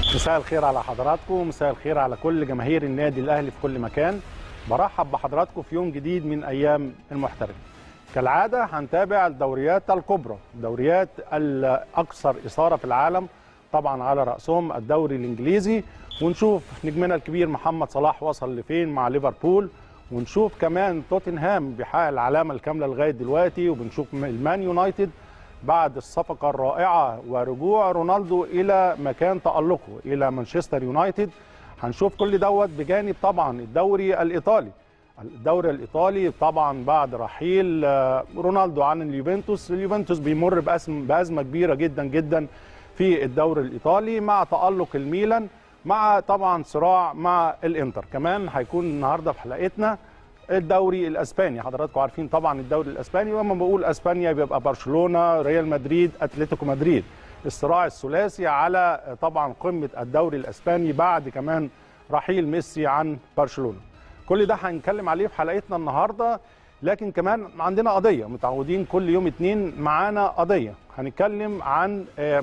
مساء الخير على حضراتكم مساء الخير على كل جماهير النادي الاهلي في كل مكان برحب بحضراتكم في يوم جديد من ايام المحترف كالعاده هنتابع الدوريات الكبرى الدوريات الاكثر اثاره في العالم طبعا على راسهم الدوري الانجليزي ونشوف نجمنا الكبير محمد صلاح وصل لفين مع ليفربول ونشوف كمان توتنهام بيحقق العلامه الكامله لغايه دلوقتي وبنشوف المان يونايتد بعد الصفقة الرائعة ورجوع رونالدو إلى مكان تألقه إلى مانشستر يونايتد هنشوف كل دوت بجانب طبعا الدوري الإيطالي الدوري الإيطالي طبعا بعد رحيل رونالدو عن اليوفنتوس اليوفنتوس بيمر بأزمة, بأزمة كبيرة جدا جدا في الدوري الإيطالي مع تألق الميلان مع طبعا صراع مع الإنتر كمان هيكون النهاردة في حلقتنا الدوري الاسباني حضراتكم عارفين طبعا الدوري الاسباني ولما بقول اسبانيا بيبقى برشلونه ريال مدريد اتلتيكو مدريد الصراع الثلاثي على طبعا قمه الدوري الاسباني بعد كمان رحيل ميسي عن برشلونه كل ده هنتكلم عليه في حلقتنا النهارده لكن كمان عندنا قضيه متعودين كل يوم اتنين معانا قضيه هنتكلم عن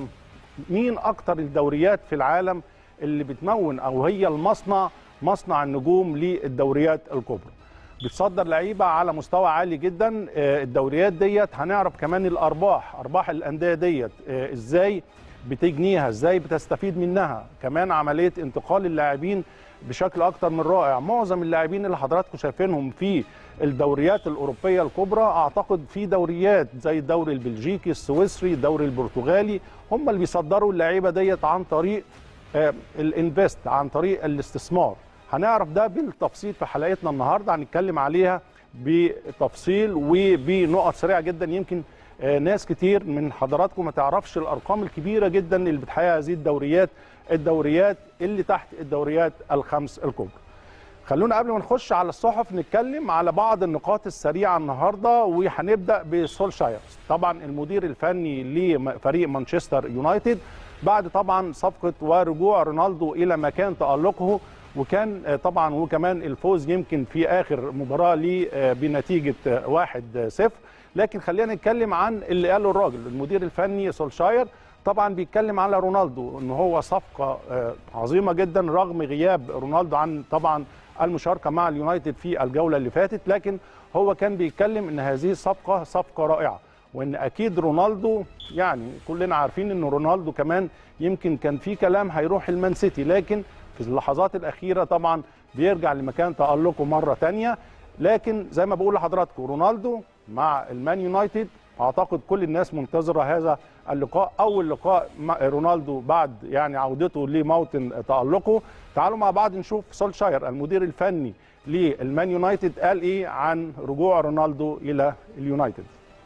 مين اكتر الدوريات في العالم اللي بتمون او هي المصنع مصنع النجوم للدوريات الكبرى بتصدر لعيبه على مستوى عالي جدا الدوريات ديت هنعرف كمان الارباح ارباح الانديه ديت ازاي بتجنيها ازاي بتستفيد منها كمان عمليه انتقال اللاعبين بشكل اكتر من رائع معظم اللاعبين اللي حضراتكم شايفينهم في الدوريات الاوروبيه الكبرى اعتقد في دوريات زي الدوري البلجيكي السويسري الدوري البرتغالي هم اللي بيصدروا اللعيبه ديت عن طريق الانفست عن طريق الاستثمار هنعرف ده بالتفصيل في حلقتنا النهارده هنتكلم عليها بتفصيل وبنقط سريعه جدا يمكن ناس كتير من حضراتكم ما تعرفش الارقام الكبيره جدا اللي بتحققها هذه الدوريات الدوريات اللي تحت الدوريات الخمس الكبرى. خلونا قبل ما نخش على الصحف نتكلم على بعض النقاط السريعه النهارده وهنبدا بسولشاير طبعا المدير الفني لفريق مانشستر يونايتد بعد طبعا صفقه ورجوع رونالدو الى مكان تالقه وكان طبعا وكمان الفوز يمكن في اخر مباراه ليه بنتيجه 1-0 لكن خلينا نتكلم عن اللي قاله الراجل المدير الفني سولشاير طبعا بيتكلم على رونالدو ان هو صفقه عظيمه جدا رغم غياب رونالدو عن طبعا المشاركه مع اليونايتد في الجوله اللي فاتت لكن هو كان بيتكلم ان هذه الصفقه صفقه رائعه وان اكيد رونالدو يعني كلنا عارفين ان رونالدو كمان يمكن كان في كلام هيروح المان سيتي لكن في اللحظات الأخيرة طبعا بيرجع لمكان تألقه مرة تانية لكن زي ما بقول لحضراتكم رونالدو مع المان يونايتد أعتقد كل الناس منتظرة هذا اللقاء أول لقاء مع رونالدو بعد يعني عودته لموطن تألقه تعالوا مع بعض نشوف سولشاير المدير الفني للمان يونايتد قال إيه عن رجوع رونالدو إلى اليونايتد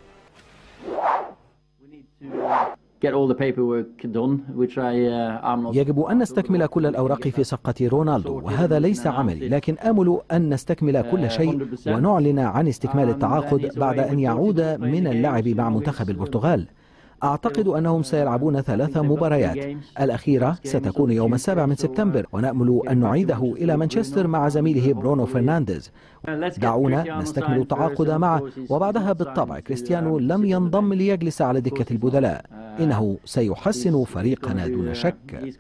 يجب أن نستكمل كل الأوراق في صفقة رونالدو وهذا ليس عملي لكن آمل أن نستكمل كل شيء ونعلن عن استكمال التعاقد بعد أن يعود من اللعب مع منتخب البرتغال أعتقد أنهم سيلعبون ثلاث مباريات الأخيرة ستكون يوم السابع من سبتمبر ونأمل أن نعيده إلى مانشستر مع زميله برونو فرنانديز دعونا نستكمل التعاقد معه وبعدها بالطبع كريستيانو لم ينضم ليجلس على دكة البدلاء إنه سيحسن فريقنا دون شك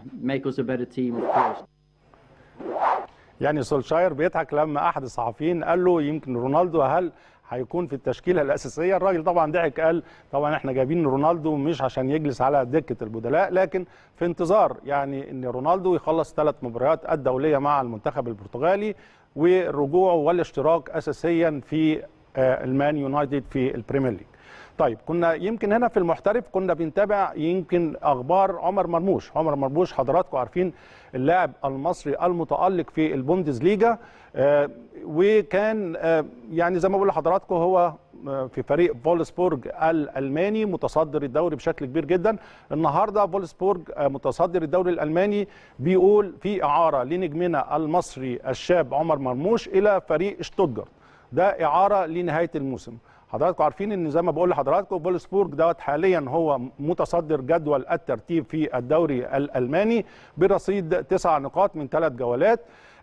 يعني سولشاير بيضحك لما أحد الصحفيين قال له يمكن رونالدو هل هيكون في التشكيله الاساسيه الراجل طبعا ضحك قال طبعا احنا جايبين رونالدو مش عشان يجلس على دكه البدلاء لكن في انتظار يعني ان رونالدو يخلص ثلاث مباريات الدوليه مع المنتخب البرتغالي ورجوعه والاشتراك اساسيا في المان يونايتد في البريمير ليج طيب كنا يمكن هنا في المحترف كنا بنتابع يمكن اخبار عمر مرموش عمر مرموش حضراتكم عارفين اللاعب المصري المتالق في البوندسليجا آه وكان آه يعني زي ما بقول لحضراتكم هو في فريق فولسبورج الالماني متصدر الدوري بشكل كبير جدا النهارده فولسبورج متصدر الدوري الالماني بيقول في اعاره لنجمنا المصري الشاب عمر مرموش الى فريق شتوتجارت ده اعاره لنهايه الموسم حضراتكم عارفين ان زي ما بقول لحضراتكم فولسبورج دوت حاليا هو متصدر جدول الترتيب في الدوري الالماني برصيد تسع نقاط من ثلاث جولات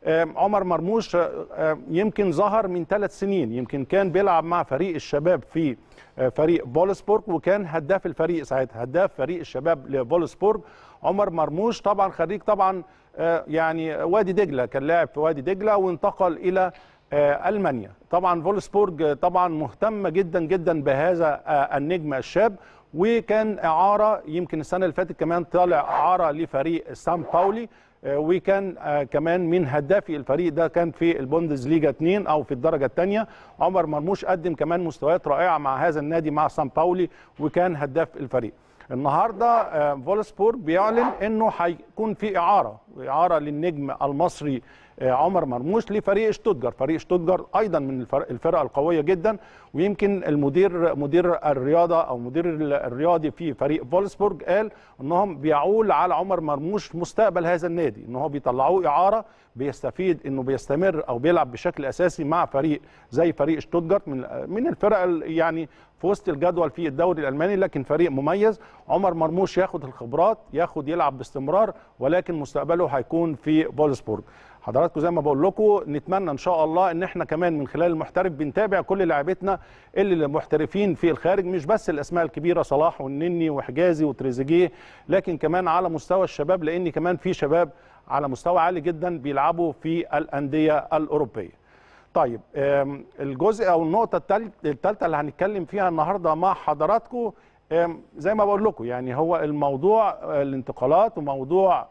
عمر مرموش يمكن ظهر من ثلاث سنين يمكن كان بيلعب مع فريق الشباب في فريق بولسبورغ وكان هداف الفريق ساعتها هداف فريق الشباب لبولسبورغ عمر مرموش طبعا خريج طبعا يعني وادي دجله كان لاعب في وادي دجله وانتقل الى المانيا طبعا فولسبورج طبعا مهتمه جدا جدا بهذا النجم الشاب وكان اعاره يمكن السنه اللي فاتت كمان طالع اعاره لفريق سان باولي وكان كمان من هدافي الفريق ده كان في البوندز ليجا 2 او في الدرجه الثانيه عمر مرموش قدم كمان مستويات رائعه مع هذا النادي مع سان باولي وكان هداف الفريق النهارده فولسبورج بيعلن انه هيكون في اعاره اعاره للنجم المصري عمر مرموش لفريق شتوتجارت فريق شتوتجارت ايضا من الفرق القويه جدا ويمكن المدير مدير الرياضه او مدير الرياضي في فريق فولسبورج قال انهم بيعول على عمر مرموش مستقبل هذا النادي ان هو بيطلعوه اعاره بيستفيد انه بيستمر او بيلعب بشكل اساسي مع فريق زي فريق شتوتجارت من من الفرق يعني في وسط الجدول في الدوري الالماني لكن فريق مميز عمر مرموش ياخد الخبرات ياخد يلعب باستمرار ولكن مستقبله هيكون في فولسبورج حضراتكم زي ما بقول لكم نتمنى ان شاء الله ان احنا كمان من خلال المحترف بنتابع كل لاعبتنا اللي محترفين في الخارج مش بس الاسماء الكبيره صلاح والنني وحجازي وتريزيجيه لكن كمان على مستوى الشباب لان كمان في شباب على مستوى عالي جدا بيلعبوا في الانديه الاوروبيه. طيب الجزء او النقطه الثالثه اللي هنتكلم فيها النهارده مع حضراتكم زي ما بقول لكم يعني هو الموضوع الانتقالات وموضوع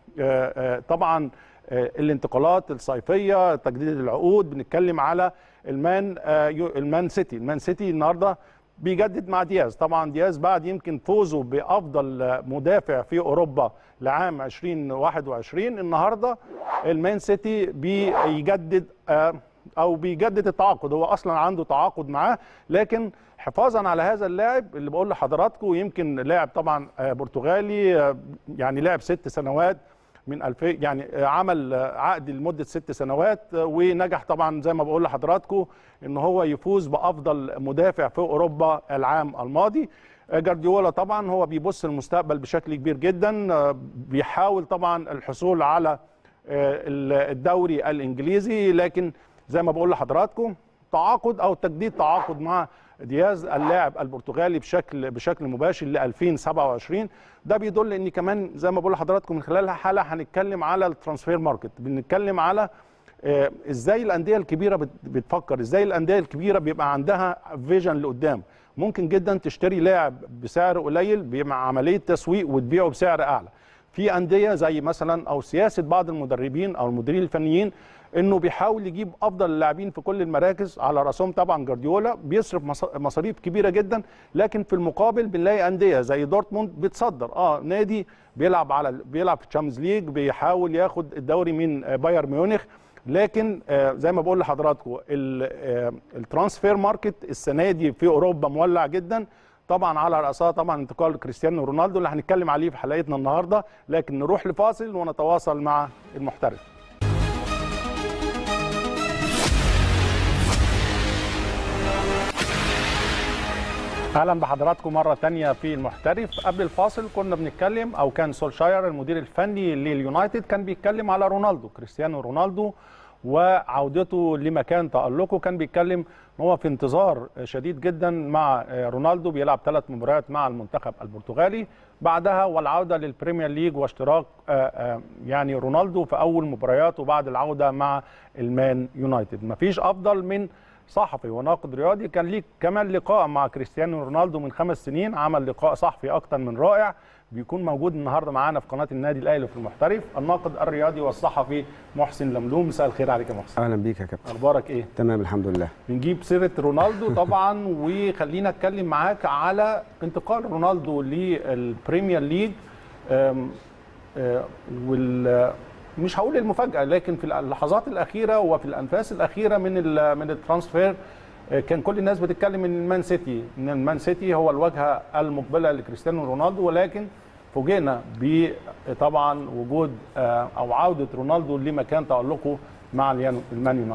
طبعا الانتقالات الصيفيه تجديد العقود بنتكلم على المان المان سيتي المان سيتي النهارده بيجدد مع دياز طبعا دياز بعد يمكن فوزه بافضل مدافع في اوروبا لعام 2021 النهارده المان سيتي بيجدد او بيجدد التعاقد هو اصلا عنده تعاقد معاه لكن حفاظا على هذا اللاعب اللي بقول لحضراتكم يمكن لاعب طبعا برتغالي يعني لعب ست سنوات من 2000 يعني عمل عقد لمده ست سنوات ونجح طبعا زي ما بقول لحضراتكم ان هو يفوز بافضل مدافع في اوروبا العام الماضي جارديولا طبعا هو بيبص المستقبل بشكل كبير جدا بيحاول طبعا الحصول على الدوري الانجليزي لكن زي ما بقول لحضراتكم تعاقد او تجديد تعاقد مع دياز اللاعب البرتغالي بشكل بشكل مباشر ل 2027 ده بيدل ان كمان زي ما بقول لحضراتكم من خلال حلقه هنتكلم على الترانسفير ماركت بنتكلم على آه ازاي الانديه الكبيره بتفكر ازاي الانديه الكبيره بيبقى عندها فيجن لقدام ممكن جدا تشتري لاعب بسعر قليل بمع عمليه تسويق وتبيعه بسعر اعلى في انديه زي مثلا او سياسه بعض المدربين او المديرين الفنيين انه بيحاول يجيب افضل اللاعبين في كل المراكز على راسهم طبعا جارديولا بيصرف مصاريف كبيره جدا لكن في المقابل بنلاقي انديه زي دورتموند بتصدر اه نادي بيلعب على بيلعب في الشامبيونز ليج بيحاول ياخد الدوري من بايرن ميونخ لكن آه زي ما بقول لحضراتكم آه الترانسفير ماركت السنه دي في اوروبا مولع جدا طبعا على راسها طبعا انتقال كريستيانو رونالدو اللي هنتكلم عليه في حلقتنا النهارده لكن نروح لفاصل ونتواصل مع المحترف اهلا بحضراتكم مره تانية في المحترف قبل الفاصل كنا بنتكلم او كان سولشاير المدير الفني لليونايتد كان بيتكلم على رونالدو كريستيانو رونالدو وعودته لمكان تألقه كان بيتكلم ان هو في انتظار شديد جدا مع رونالدو بيلعب ثلاث مباريات مع المنتخب البرتغالي بعدها والعوده للبريمير ليج واشتراك يعني رونالدو في اول مبارياته بعد العوده مع المان يونايتد مفيش افضل من صحفي وناقد رياضي كان ليه كمان لقاء مع كريستيانو رونالدو من خمس سنين عمل لقاء صحفي اكتر من رائع بيكون موجود النهارده معانا في قناه النادي الاهلي في المحترف الناقد الرياضي والصحفي محسن لملوم مساء الخير عليك يا محسن اهلا بيك يا كابتن اخبارك ايه تمام الحمد لله بنجيب سيره رونالدو طبعا وخلينا اتكلم معاك على انتقال رونالدو للبريمير ليج وال مش هقول المفاجاه لكن في اللحظات الاخيره وفي الانفاس الاخيره من من الترانسفير كان كل الناس بتتكلم ان المان سيتي ان المان سيتي هو الواجهه المقبله لكريستيانو رونالدو ولكن فوجئنا بطبعا وجود او عوده رونالدو لمكان تالقه مع المان يونايتد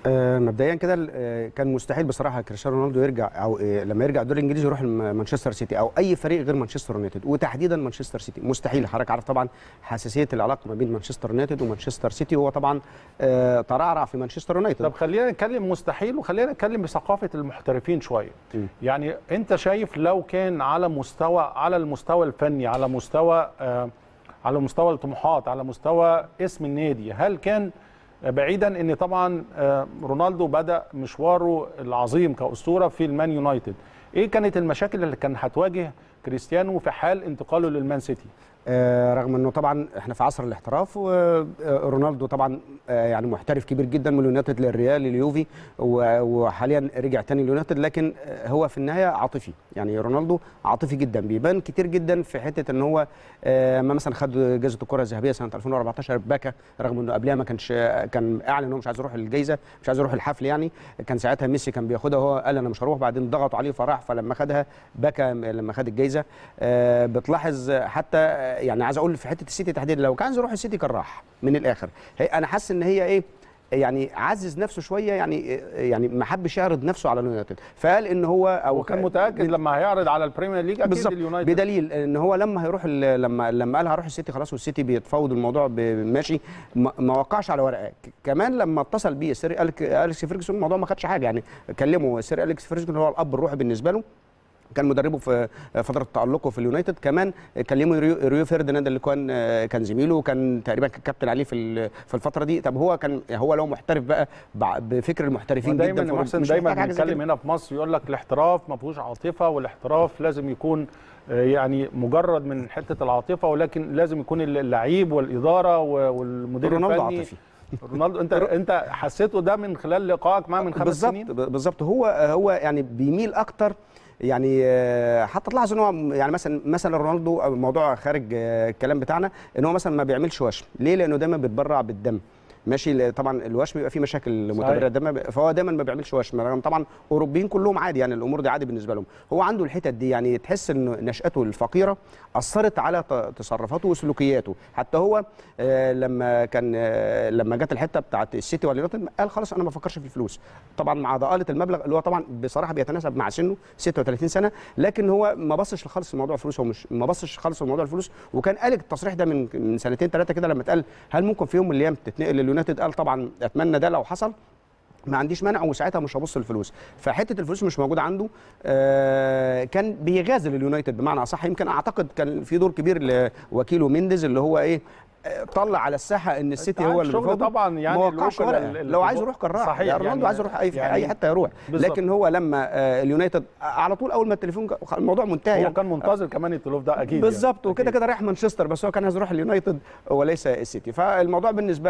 آه، مبدئيا كده آه، كان مستحيل بصراحه كريستيانو رونالدو يرجع او آه، لما يرجع الدوري الانجليزي يروح الم- مانشستر سيتي او اي فريق غير مانشستر يونايتد وتحديدا مانشستر سيتي مستحيل حضرتك عارف طبعا حساسيه العلاقه ما بين مانشستر يونايتد ومانشستر سيتي هو طبعا آه، ترعرع في مانشستر يونايتد طب خلينا نتكلم مستحيل وخلينا نتكلم بثقافه المحترفين شويه م. يعني انت شايف لو كان على مستوى على المستوى الفني على مستوى آه على مستوى الطموحات على مستوى اسم النادي هل كان بعيدا ان طبعا آه رونالدو بدا مشواره العظيم كاسطوره في المان يونايتد ايه كانت المشاكل اللي كان هتواجه كريستيانو في حال انتقاله للمان سيتي آه، رغم انه طبعا احنا في عصر الاحتراف ورونالدو طبعا آه، يعني محترف كبير جدا من اليونايتد للريال لليوفي و- وحاليا رجع تاني اليونايتد لكن آه، هو في النهايه عاطفي يعني رونالدو عاطفي جدا بيبان كتير جدا في حته ان هو آه، ما مثلا خد جائزه الكره الذهبيه سنه 2014 باكا رغم انه قبلها ما كانش كان اعلن ان هو مش عايز يروح الجائزه مش عايز يروح الحفل يعني كان ساعتها ميسي كان بياخدها وهو قال انا مش هروح بعدين ضغطوا عليه فراح فلما خدها باكا لما خد الجائزه آه، بتلاحظ حتى آه، يعني عايز اقول في حته السيتي تحديدا لو كان عايز يروح السيتي كان راح من الاخر هي انا حاسس ان هي ايه يعني عزز نفسه شويه يعني يعني ما حبش يعرض نفسه على اليونايتد فقال ان هو او وكان متاكد لما هيعرض على البريمير ليج اكيد بالظبط اليونايتد بدليل ان هو لما هيروح ال- لما لما قال هروح السيتي خلاص والسيتي بيتفاوض الموضوع ب- ماشي ما ما وقعش على ورقه ك- كمان لما اتصل بيه سير ألك- اليكس فيرجسون الموضوع ما خدش حاجه يعني كلمه سير اليكس فيرجسون هو الاب الروحي بالنسبه له كان مدربه في فتره تالقه في اليونايتد كمان كلمه ريو, ريو فيرديناند اللي كان كان زميله وكان تقريبا كان كابتن عليه في ال- في الفتره دي طب هو كان هو لو محترف بقى بع- بفكر المحترفين ودايما جدا يا محسن مش دايما محتاج حاجة زي بنتكلم كده. هنا في مصر يقول لك الاحتراف ما فيهوش عاطفه والاحتراف لازم يكون آه، يعني مجرد من حته العاطفه ولكن لازم يكون اللعيب والاداره و- والمدير رونالدو الفني عاطفي رونالدو انت انت حسيته ده من خلال لقائك معاه من خمس بالظبط سنين ب- بالظبط هو هو يعني بيميل اكتر يعني آه، حتى تلاحظ ان هو يعني مثلا مثلا رونالدو أو موضوع خارج آه، الكلام بتاعنا ان هو مثلا ما بيعملش وشم ليه لانه دايما بيتبرع بالدم ماشي ل- طبعا الوشم بيبقى فيه مشاكل متبرره دم فهو دايما ما بيعملش وشم رغم طبعا اوروبيين كلهم عادي يعني الامور دي عادي بالنسبه لهم هو عنده الحتت دي يعني تحس ان نشاته الفقيره اثرت على ت- تصرفاته وسلوكياته حتى هو آه، لما كان آه، لما جت الحته بتاعت السيتي واليونايتد قال خلاص انا ما بفكرش في الفلوس طبعا مع ضآلة المبلغ اللي هو طبعا بصراحه بيتناسب مع سنه 36 سنه لكن هو ما بصش خالص لموضوع الفلوس هو مش ما بصش خالص لموضوع الفلوس وكان قال التصريح ده من من سنتين ثلاثه كده لما اتقال هل ممكن في يوم من الايام تتنقل لليونايتد قال طبعا اتمنى ده لو حصل ما عنديش مانع وساعتها مش هبص للفلوس فحته الفلوس مش موجوده عنده آه كان بيغازل اليونايتد بمعنى اصح يمكن اعتقد كان في دور كبير لوكيله مينديز اللي هو ايه آه، طلع على الساحه ان السيتي هو اللي شغل بيفاوضه. طبعا يعني ما وقعش اللوكال ورقه ال- ال- لو عايز يروح كان راح صحيح يعني رونالدو يعني- عايز يروح اي في يعني اي حته يروح بالظبط. لكن هو لما آه اليونايتد على طول اول ما التليفون جا- الموضوع منتهي هو يعني. كان منتظر كمان التلوف ده اكيد بالظبط يعني. وكده أكيد. كده رايح مانشستر بس هو كان عايز يروح اليونايتد وليس السيتي فالموضوع بالنسبه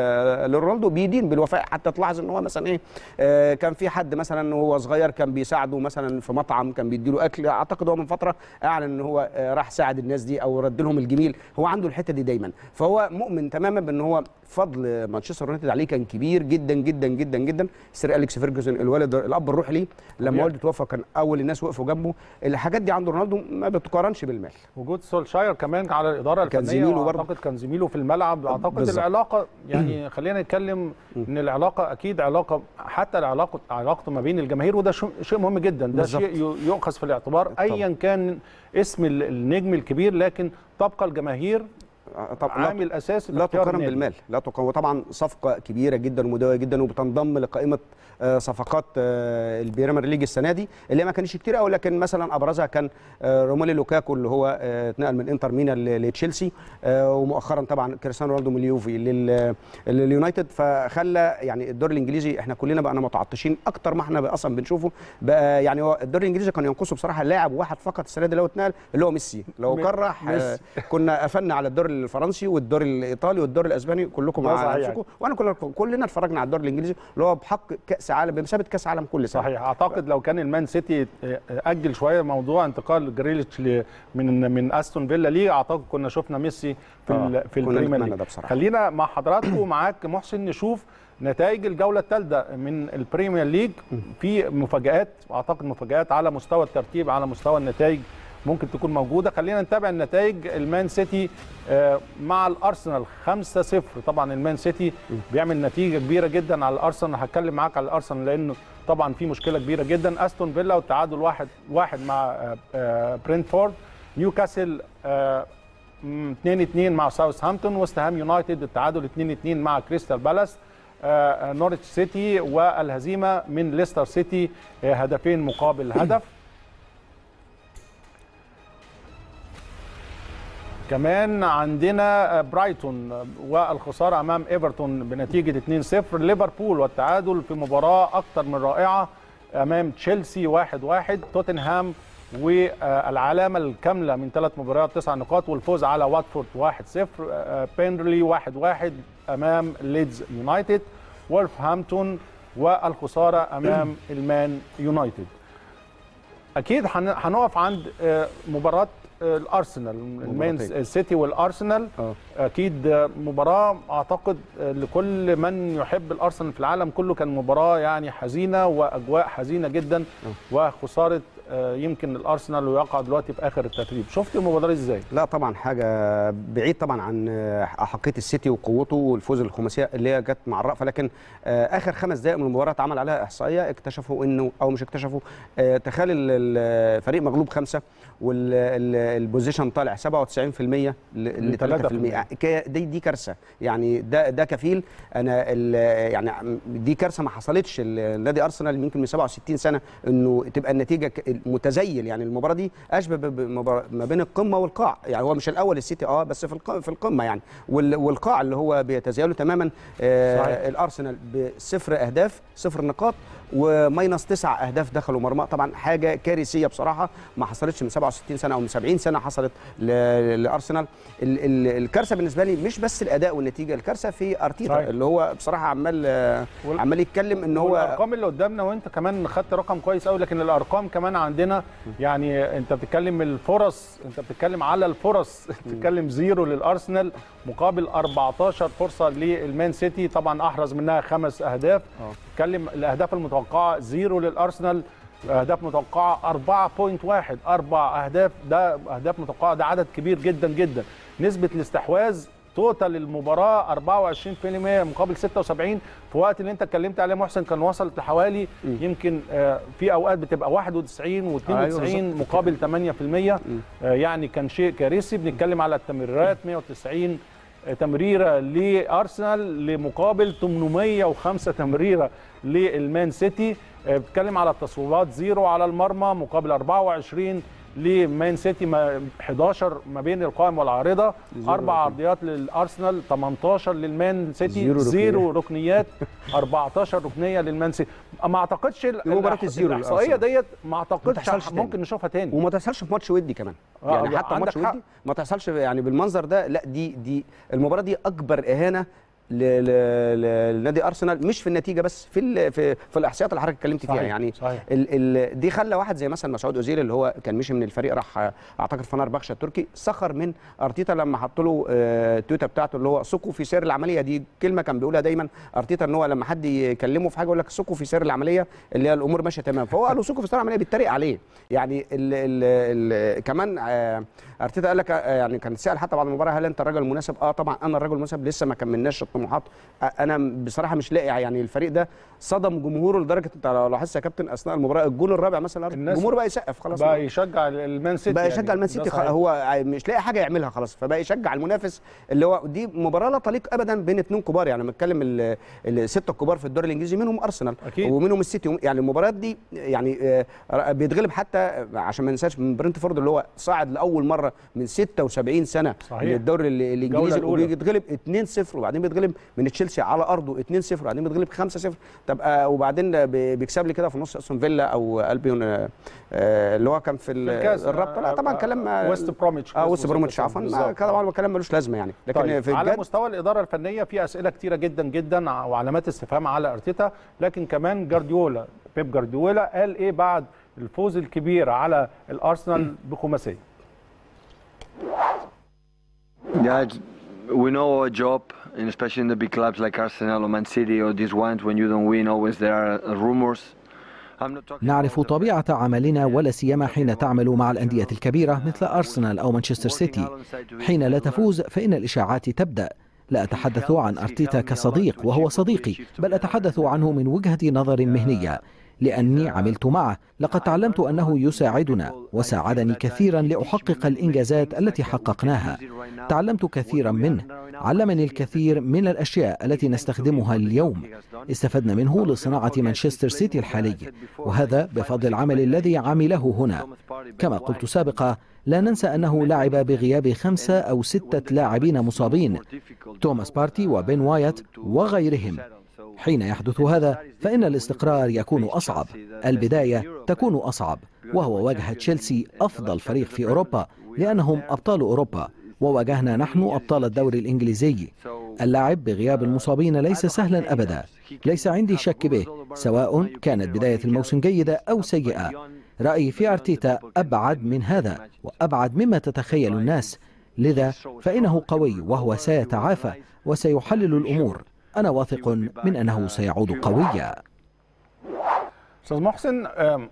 ل- لرونالدو بيدين بالوفاء حتى تلاحظ ان هو مثلا ايه آه، كان في حد مثلا وهو صغير كان بيساعده مثلا في مطعم كان بيديله اكل اعتقد هو من فتره اعلن ان هو آه، راح ساعد الناس دي او رد لهم الجميل هو عنده الحته دي دايما فهو مؤمن تماما بان هو فضل مانشستر يونايتد عليه كان كبير جدا جدا جدا جدا سير اليكس فيرجسون الوالد الاب الروحي ليه لما طبيعي. والده توفى كان اول الناس وقفوا جنبه الحاجات دي عند رونالدو ما بتقارنش بالمال وجود سولشاير كمان على الاداره كان الفنيه زميله برضه. اعتقد كان زميله في الملعب اعتقد بالظبط. العلاقه يعني خلينا نتكلم ان العلاقه اكيد علاقه حتى العلاقه علاقته ما بين الجماهير وده شو- شيء مهم جدا ده بالظبط. شيء ي- يؤخذ في الاعتبار ايا كان اسم ال- النجم الكبير لكن تبقى الجماهير آه، طب لا عامل اساسي في لا اختيار تقارن النادي. بالمال لا تقارن وطبعا صفقه كبيره جدا ومدويه جدا وبتنضم لقائمه آه، صفقات آه، البريمير ليج السنه دي اللي ما كانش كتير قوي لكن مثلا ابرزها كان آه، روميلو لوكاكو اللي هو آه، اتنقل من انتر ميلان ل- لتشيلسي آه، ومؤخرا طبعا كريستيانو رونالدو من اليوفي لل- لليونايتد فخلى يعني الدوري الانجليزي احنا كلنا بقى متعطشين اكتر ما احنا بقى اصلا بنشوفه بقى يعني هو الدوري الانجليزي كان ينقصه بصراحه لاعب واحد فقط السنه دي لو اتنقل اللي هو ميسي لو مي- كان راح آه، ميسي. كنا قفلنا على الدوري الفرنسي والدوري الايطالي والدوري الاسباني كلكم ده مع صحيح. نفسكم وانا كلنا كلنا اتفرجنا على الدوري الانجليزي اللي هو بحق كاس عالم بمثابه كاس عالم كل سنه صحيح اعتقد لو كان المان سيتي اجل شويه موضوع انتقال جريليتش ل- من من استون فيلا ليه اعتقد كنا شفنا ميسي في آه، ال- في كنا البريمير نتمنى ليج ده بصراحة. خلينا مع حضراتكم ومعاك محسن نشوف نتائج الجوله الثالثه من البريمير ليج في مفاجات اعتقد مفاجات على مستوى الترتيب على مستوى النتائج ممكن تكون موجوده خلينا نتابع النتائج المان سيتي آه، مع الارسنال 5-0 طبعا المان سيتي بيعمل نتيجه كبيره جدا على الارسنال هتكلم معاك على الارسنال لانه طبعا في مشكله كبيره جدا استون فيلا والتعادل واحد واحد مع آه، آه، برينتفورد نيوكاسل 2 2 مع ساوثهامبتون وست هام يونايتد التعادل 2 2 مع كريستال بالاس آه، نورتش سيتي والهزيمه من ليستر سيتي آه، هدفين مقابل هدف كمان عندنا برايتون والخساره امام ايفرتون بنتيجه 2-0 ليفربول والتعادل في مباراه اكثر من رائعه امام تشيلسي 1-1 توتنهام والعلامه الكامله من ثلاث مباريات تسع نقاط والفوز على واتفورد 1-0 آه، بينرلي 1-1 امام ليدز يونايتد وولفهامبتون والخساره امام المان يونايتد اكيد هن- هنقف عند آه، مباراه آه، الارسنال المان مباراتين. سيتي والارسنال اه اكيد آه، مباراه اعتقد آه، لكل من يحب الارسنال في العالم كله كان مباراه يعني حزينه واجواء حزينه جدا وخساره آه، يمكن الارسنال ويقع دلوقتي في اخر الترتيب شفت المباراه ازاي لا طبعا حاجه بعيد طبعا عن احقيه السيتي وقوته والفوز الخماسيه اللي هي جت مع الرأفه لكن آه، اخر خمس دقائق من المباراه اتعمل عليها احصائيه اكتشفوا انه او مش اكتشفوا آه، تخيل ال- الفريق مغلوب خمسه والبوزيشن طالع 97% ل ل 3% ك- دي دي كارثه يعني ده ده كفيل انا ال- يعني دي كارثه ما حصلتش ال- نادي ارسنال يمكن من 67 سنه انه تبقى النتيجه ك- متزيل يعني المباراه دي اشبه ب- بمباراة ما بين القمه والقاع يعني هو مش الاول السيتي اه بس في الق- في القمه يعني وال- والقاع اللي هو بيتزايلوا تماما آه صحيح. الارسنال بصفر اهداف صفر نقاط وماينس تسع اهداف دخلوا مرمى طبعا حاجه كارثيه بصراحه ما حصلتش من 67 سنه او من 70 سنه حصلت ل- لارسنال ال- ال- الكارثه بالنسبه لي مش بس الاداء والنتيجه الكارثه في ارتيتا صحيح. اللي هو بصراحه عمال آه، وال- عمال يتكلم ان هو والارقام اللي قدامنا وانت كمان خدت رقم كويس قوي لكن الارقام كمان عندنا يعني انت بتتكلم الفرص انت بتتكلم على الفرص بتتكلم زيرو للارسنال مقابل 14 فرصه للمان سيتي طبعا احرز منها خمس اهداف آه. بتتكلم الاهداف المتوقعه زيرو للارسنال اهداف متوقعه 4.1 اربع اهداف ده اهداف متوقعه ده عدد كبير جدا جدا نسبه الاستحواذ توتال المباراه 24% مقابل 76 في وقت اللي انت اتكلمت عليه محسن كان وصلت لحوالي يمكن آه، في اوقات بتبقى 91 و92 أيوة بالظبط. مقابل 8% آه، يعني كان شيء كارثي بنتكلم على التمريرات 190 تمريره لارسنال لمقابل 805 تمريره للمان سيتي آه، بتتكلم على التصويبات زيرو على المرمى مقابل 24 لمان سيتي ما 11 ما بين القائم والعارضه زيرو اربع ركنيات. عرضيات للارسنال 18 للمان سيتي زيرو زيرو ركنيات 14 ركنيه للمان سيتي ما اعتقدش ال- مباراة الإح- الزيرو الاحصائيه للأرسنال. ديت ما اعتقدش تحصلش تاني. ممكن نشوفها تاني وما تحصلش في ماتش ودي كمان آه، يعني لا، حتى عندك ماتش حق. ودي ما تحصلش يعني بالمنظر ده لا دي دي المباراه دي اكبر اهانه ل- ل- لنادي ارسنال مش في النتيجه بس في ال- في, في الاحصائيات اللي حضرتك اتكلمت فيها صحيح، يعني صحيح. ال ال دي خلى واحد زي مثلا مسعود اوزيل اللي هو كان مشي من الفريق راح آه، اعتقد فنار بخشة التركي سخر من ارتيتا لما حط له آه، التويته بتاعته اللي هو ثقوا في سير العمليه دي كلمه كان بيقولها دايما ارتيتا ان هو لما حد يكلمه في حاجه يقول لك ثقوا في سير العمليه اللي هي الامور ماشيه تمام فهو قال له ثقوا في سير العمليه بيتريق عليه يعني ال ال ال كمان آه، ارتيتا قال لك آه، يعني كان سال حتى بعد المباراه هل انت الراجل المناسب اه طبعا انا الراجل المناسب لسه ما كملناش الطموحات آه، انا بصراحه مش لاقي يعني الفريق ده صدم جمهوره لدرجه انت لو لاحظت يا كابتن اثناء المباراه الجول الرابع مثلا الناس- الجمهور بقى يسقف خلاص بقى يشجع المان سيتي بقى يعني. يشجع المان ده سيتي صحيح. هو مش لاقي حاجه يعملها خلاص فبقى يشجع المنافس اللي هو دي مباراه لا تليق ابدا بين اثنين كبار يعني بنتكلم ال- السته الكبار في الدوري الانجليزي منهم ارسنال أكيد. ومنهم السيتي يعني المباريات دي يعني آه، بيتغلب حتى عشان ما ننساش من برنتفورد اللي هو صاعد لاول مره من 76 سنه صحيح. من الدوري ال- الانجليزي الأولى. وبيتغلب 2-0 وبعدين بيتغلب من تشيلسي على ارضه 2-0 وبعدين بيتغلب 5-0 طب آه، وبعدين بي- بيكسب لي كده في النص استون فيلا او البيون آه، آه، اللي هو كان في ال- في الكاس الرابطه لا طبعا كلام آه، ويست بروميتش اه وست بروميتش عفوا ما- طبعا كلام ملوش لازمه يعني لكن طيب في على الجد مستوى الاداره الفنيه في اسئله كتيره جدا جدا ع- وعلامات استفهام على ارتيتا لكن كمان جارديولا بيب جارديولا قال ايه بعد الفوز الكبير على الارسنال بخماسيه Yeah, it's, we know our job, and especially in the big clubs like Arsenal or Man City or these ones. When you don't win, always there are rumors. نعرف طبيعة عملنا ولا سيما حين تعمل مع الأندية الكبيرة مثل أرسنال أو مانشستر سيتي حين لا تفوز فإن الإشاعات تبدأ لا أتحدث عن أرتيتا كصديق وهو صديقي بل أتحدث عنه من وجهة نظر مهنية لأني عملت معه لقد تعلمت أنه يساعدنا وساعدني كثيرا لأحقق الإنجازات التي حققناها تعلمت كثيرا منه علمني الكثير من الأشياء التي نستخدمها اليوم استفدنا منه لصناعة مانشستر سيتي الحالي وهذا بفضل العمل الذي عمله هنا كما قلت سابقا لا ننسى أنه لعب بغياب خمسة أو ستة لاعبين مصابين توماس بارتي وبين وايت وغيرهم حين يحدث هذا فإن الاستقرار يكون أصعب البداية تكون أصعب وهو واجه تشيلسي أفضل فريق في أوروبا لأنهم أبطال أوروبا وواجهنا نحن أبطال الدوري الإنجليزي اللعب بغياب المصابين ليس سهلا أبدا ليس عندي شك به سواء كانت بداية الموسم جيدة أو سيئة رأيي في أرتيتا أبعد من هذا وأبعد مما تتخيل الناس لذا فإنه قوي وهو سيتعافى وسيحلل الأمور أنا واثق من أنه سيعود قويا استاذ محسن آم،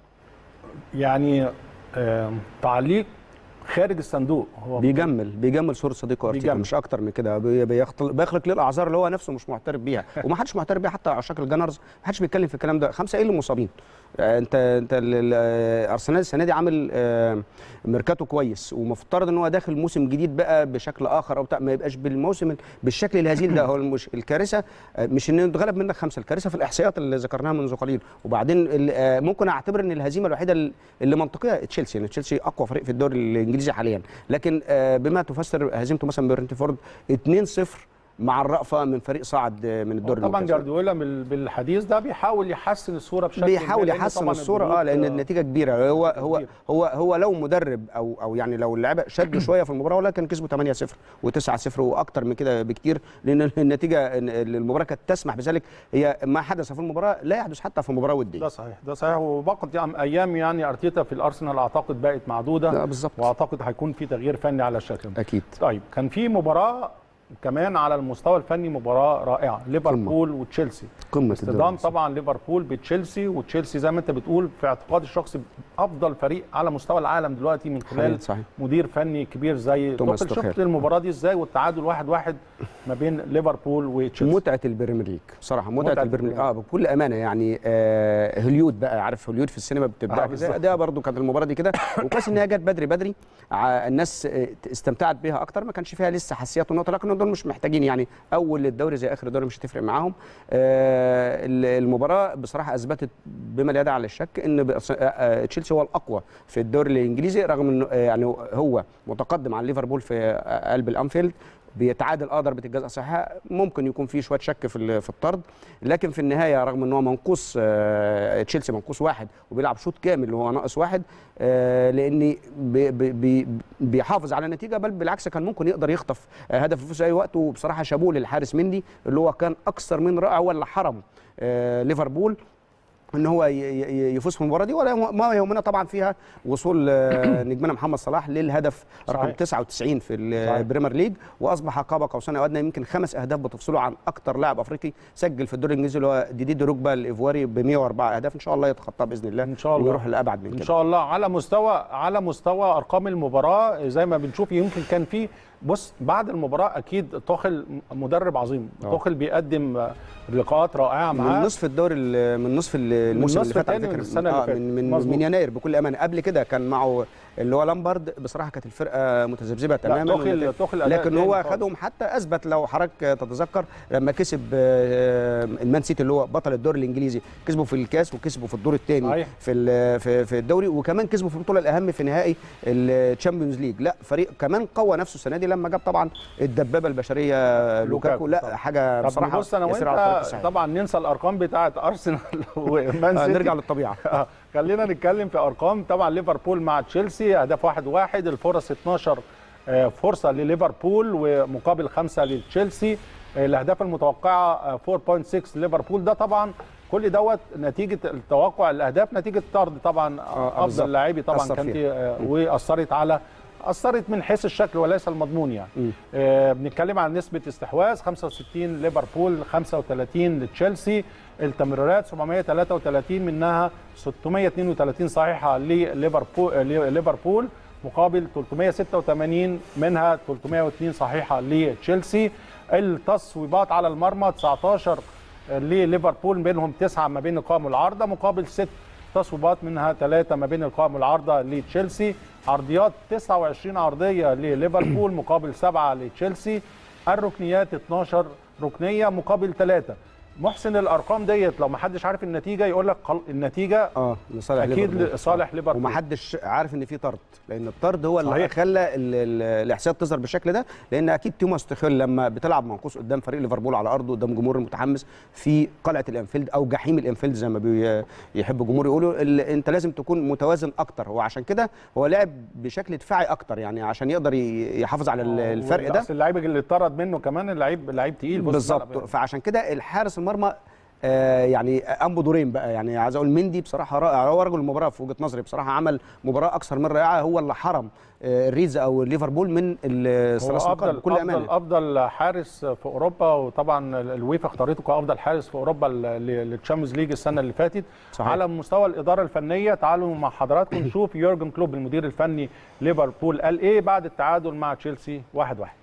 يعني آم، تعليق خارج الصندوق هو بيجمل بيجمل صوره صديقه ارتيتا بيجمل. مش اكتر من كده بي- بيخطل بيخلق ليه الاعذار اللي هو نفسه مش معترف بيها ومحدش معترف بيها حتى عشاق الجنرز محدش بيتكلم في الكلام ده خمسه ايه اللي مصابين آه، انت انت ال- ال- آه، ارسنال السنه دي عامل آه، ميركاتو كويس ومفترض ان هو داخل موسم جديد بقى بشكل اخر او بتاع ما يبقاش بالموسم ال- بالشكل الهزيل ده هو المش... الكارثه آه، مش ان اتغلب منك خمسه الكارثه في الاحصائيات اللي ذكرناها منذ قليل وبعدين ال- آه، ممكن اعتبر ان الهزيمه الوحيده ال- اللي منطقيه تشيلسي يعني تشيلسي اقوى فريق في الدوري الانجليزي حاليا لكن آه، بما تفسر هزيمته مثلا برنتفورد 2-0 مع الرأفة من فريق صعد آه، من الدوري طبعا الممتاز. جارديولا بال- بالحديث ده بيحاول يحسن الصوره بشكل بيحاول ما، لأن يحسن طبعاً الصوره اه الضغوط، لان آه، النتيجه كبيره هو هو كبير. هو هو لو مدرب او او يعني لو اللعيبه شدوا شويه في المباراه ولكن كسبوا 8-0 و9-0 واكتر من كده بكتير لان النتيجه إن المباراه كانت تسمح بذلك هي ما حدث في المباراه لا يحدث حتى في مباراه وديه ده صحيح ده صحيح وبقت يعني ايام يعني ارتيتا في الارسنال اعتقد بقت معدوده لا بالظبط واعتقد هيكون في تغيير فني على الشكل ده. اكيد طيب كان في مباراه كمان على المستوى الفني مباراه رائعه ليفربول وتشيلسي قمه اصطدام الدوري طبعا ليفربول بتشيلسي وتشيلسي زي ما انت بتقول في اعتقاد الشخصي افضل فريق على مستوى العالم دلوقتي من خلال صحيح صحيح مدير فني كبير زي توماس توخيل. توخيل. شفت المباراه دي ازاي والتعادل واحد واحد ما بين ليفربول وتشيلسي متعه البريمير ليج بصراحه متعه, متعة البريمير ليج البريمير اه بكل امانه يعني آه هوليود بقى عارف هوليود في السينما بتبدا آه، كده بالظبط. ده برضو كانت المباراه دي كده وكويس ان هي جت بدري بدري ع- الناس آه، استمتعت بيها اكتر ما كانش فيها لسه حساسيات ونقطه لكن دول مش محتاجين يعني اول الدوري زي اخر الدوري مش هتفرق معاهم آه ال- المباراه بصراحه اثبتت بما لا يدع على الشك ان بأص- آه، آه، تشيلسي هو الاقوى في الدوري الانجليزي رغم انه آه، يعني هو متقدم عن ليفربول في آه، قلب الانفيلد بيتعادل اه ضربه الجزاء صحيحه ممكن يكون في شويه شك في ال- في الطرد لكن في النهايه رغم ان هو منقوص آه، تشيلسي منقوص واحد وبيلعب شوط كامل وهو ناقص واحد آه، لان بي بي بي بيحافظ على النتيجه بل بالعكس كان ممكن يقدر يخطف آه، هدف الفوز في اي وقت وبصراحه شابوه للحارس مندي اللي هو كان اكثر من رائع هو اللي حرم آه، ليفربول ان هو ي- ي- يفوز في المباراه دي ولا ما يهمنا طبعا فيها وصول آه، نجمنا محمد صلاح للهدف رقم صحيح. 99 في صحيح. البريمير ليج واصبح قاب قوسين او ادنى يمكن خمس اهداف بتفصله عن اكثر لاعب افريقي سجل في الدوري الانجليزي اللي هو ديدي دروجبا الايفواري ب 104 اهداف ان شاء الله يتخطاه باذن الله إن شاء الله. ويروح لابعد من ان كده شاء الله على مستوى على مستوى ارقام المباراه زي ما بنشوف يمكن كان في بص بعد المباراه اكيد توخل مدرب عظيم آه. توخل بيقدم آه، لقاءات رائعه من معاه نصف الدوري ال- من نصف ال- الموسم اللي نصف فات على تاني من فكره السنة اللي آه، فاتت. من من, مظبوط. من يناير بكل امانه قبل كده كان معه اللي هو لامبارد بصراحه كانت الفرقه متذبذبه تماما توخيل والنتائج- توخيل أداء لكن تاني هو خالص. خدهم حتى اثبت لو حضرتك تتذكر لما كسب آه، المان سيتي اللي هو بطل الدوري الانجليزي كسبوا في الكاس وكسبوا في الدور الثاني صحيح. في ال- في في الدوري وكمان كسبوا في البطوله الاهم في نهائي الشامبيونز ليج لا فريق كمان قوى نفسه السنه دي لما جاب طبعا الدبابه البشريه لوكاكو لا طبعا. حاجه طب بصراحه بص انا يسير على الطريق وانت الصحيح. طبعا ننسى الارقام بتاعه ارسنال ومان آه، سيتي نرجع للطبيعه آه، خلينا نتكلم في ارقام طبعا ليفربول مع تشيلسي اهداف واحد واحد الفرص 12 آه، فرصه لليفربول ومقابل خمسه لتشيلسي آه، الاهداف المتوقعه آه، 4.6 ليفربول ده طبعا كل دوت نتيجه التوقع الاهداف نتيجه طرد طبعا آه، افضل بالظبط. لاعبي طبعا أثر كانت فيها. آه، واثرت على اثرت من حيث الشكل وليس المضمون يعني م. آه بنتكلم عن نسبه استحواذ 65 ليفربول 35 لتشيلسي التمريرات 733 منها 632 صحيحه لليفربول ليفربول مقابل 386 منها 302 صحيحه لتشيلسي التصويبات على المرمى 19 لليفربول بينهم تسعه ما بين القائم والعارضه مقابل ست تصويبات منها ثلاثه ما بين القائم والعارضه لتشيلسي عرضيات 29 عرضيه لليفربول مقابل سبعه لتشيلسي الركنيات 12 ركنيه مقابل ثلاثه محسن الارقام ديت لو ما حدش عارف النتيجه يقول لك قل- النتيجه اه لصالح اكيد ليفربول. لصالح ليفربول ومحدش عارف ان في طرد لان الطرد هو اللي صحيح. خلى ال- ال- الاحصائيات تظهر بالشكل ده لان اكيد توماس تخيل لما بتلعب منقوص قدام فريق ليفربول على ارضه قدام جمهور متحمس في قلعه الانفيلد او جحيم الانفيلد زي ما بيحب الجمهور يقولوا ال- انت لازم تكون متوازن اكتر وعشان كده هو لعب بشكل دفاعي اكتر يعني عشان يقدر ي- يحافظ على ال- الفرق ده أصل اللعيب اللي اتطرد منه كمان اللعيب لعيب تقيل بص بالظبط الملعب. فعشان كده الحارس المرمى آه يعني قام بدورين بقى يعني عايز اقول مندي بصراحه رائع هو رجل المباراه في وجهه نظري بصراحه عمل مباراه اكثر من رائعه هو اللي حرم آه الريدز او ليفربول من الثلاث هو نقاط افضل بكل افضل امانه افضل حارس في اوروبا وطبعا الويفا اختارته كافضل حارس في اوروبا للتشامبيونز ليج السنه اللي فاتت صحيح. على مستوى الاداره الفنيه تعالوا مع حضراتكم نشوف يورجن كلوب المدير الفني ليفربول قال ايه بعد التعادل مع تشيلسي 1 1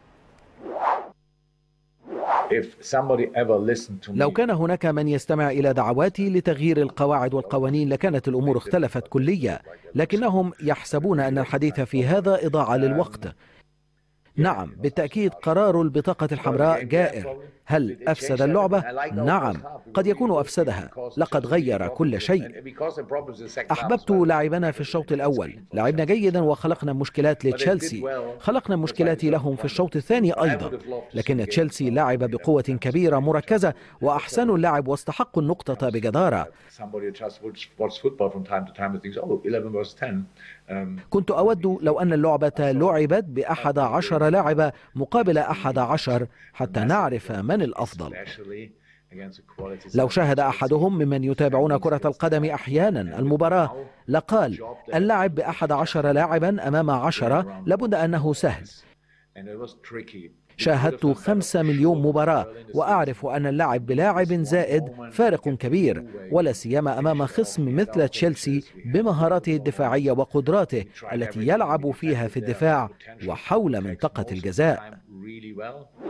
if somebody ever listened to لو me كان هناك من يستمع إلى دعواتي لتغيير القواعد والقوانين لكانت الأمور اختلفت كليا لكنهم يحسبون أن الحديث في هذا إضاعة للوقت نعم بالتأكيد قرار البطاقة الحمراء جائر هل أفسد اللعبة؟ نعم قد يكون أفسدها لقد غير كل شيء أحببت لاعبنا في الشوط الأول لعبنا جيدا وخلقنا مشكلات لتشيلسي خلقنا مشكلات لهم في الشوط الثاني أيضا لكن تشيلسي لعب بقوة كبيرة مركزة وأحسنوا اللعب واستحقوا النقطة بجدارة somebody just watch, watch football from time to time and thinks oh 11 versus 10 um, كنت أود لو أن اللعبة لعبت بأحد عشر لاعب مقابل أحد عشر حتى نعرف من الأفضل especially against the quality لو side. شاهد أحدهم ممن يتابعون كرة القدم أحيانا المباراة لقال اللعب بأحد عشر لاعبا أمام عشرة لابد أنه سهل and it was tricky شاهدت خمسة مليون مباراة وأعرف أن اللعب بلاعب زائد فارق كبير ولا سيما أمام خصم مثل تشيلسي بمهاراته الدفاعية وقدراته التي يلعب فيها في الدفاع وحول منطقة الجزاء really well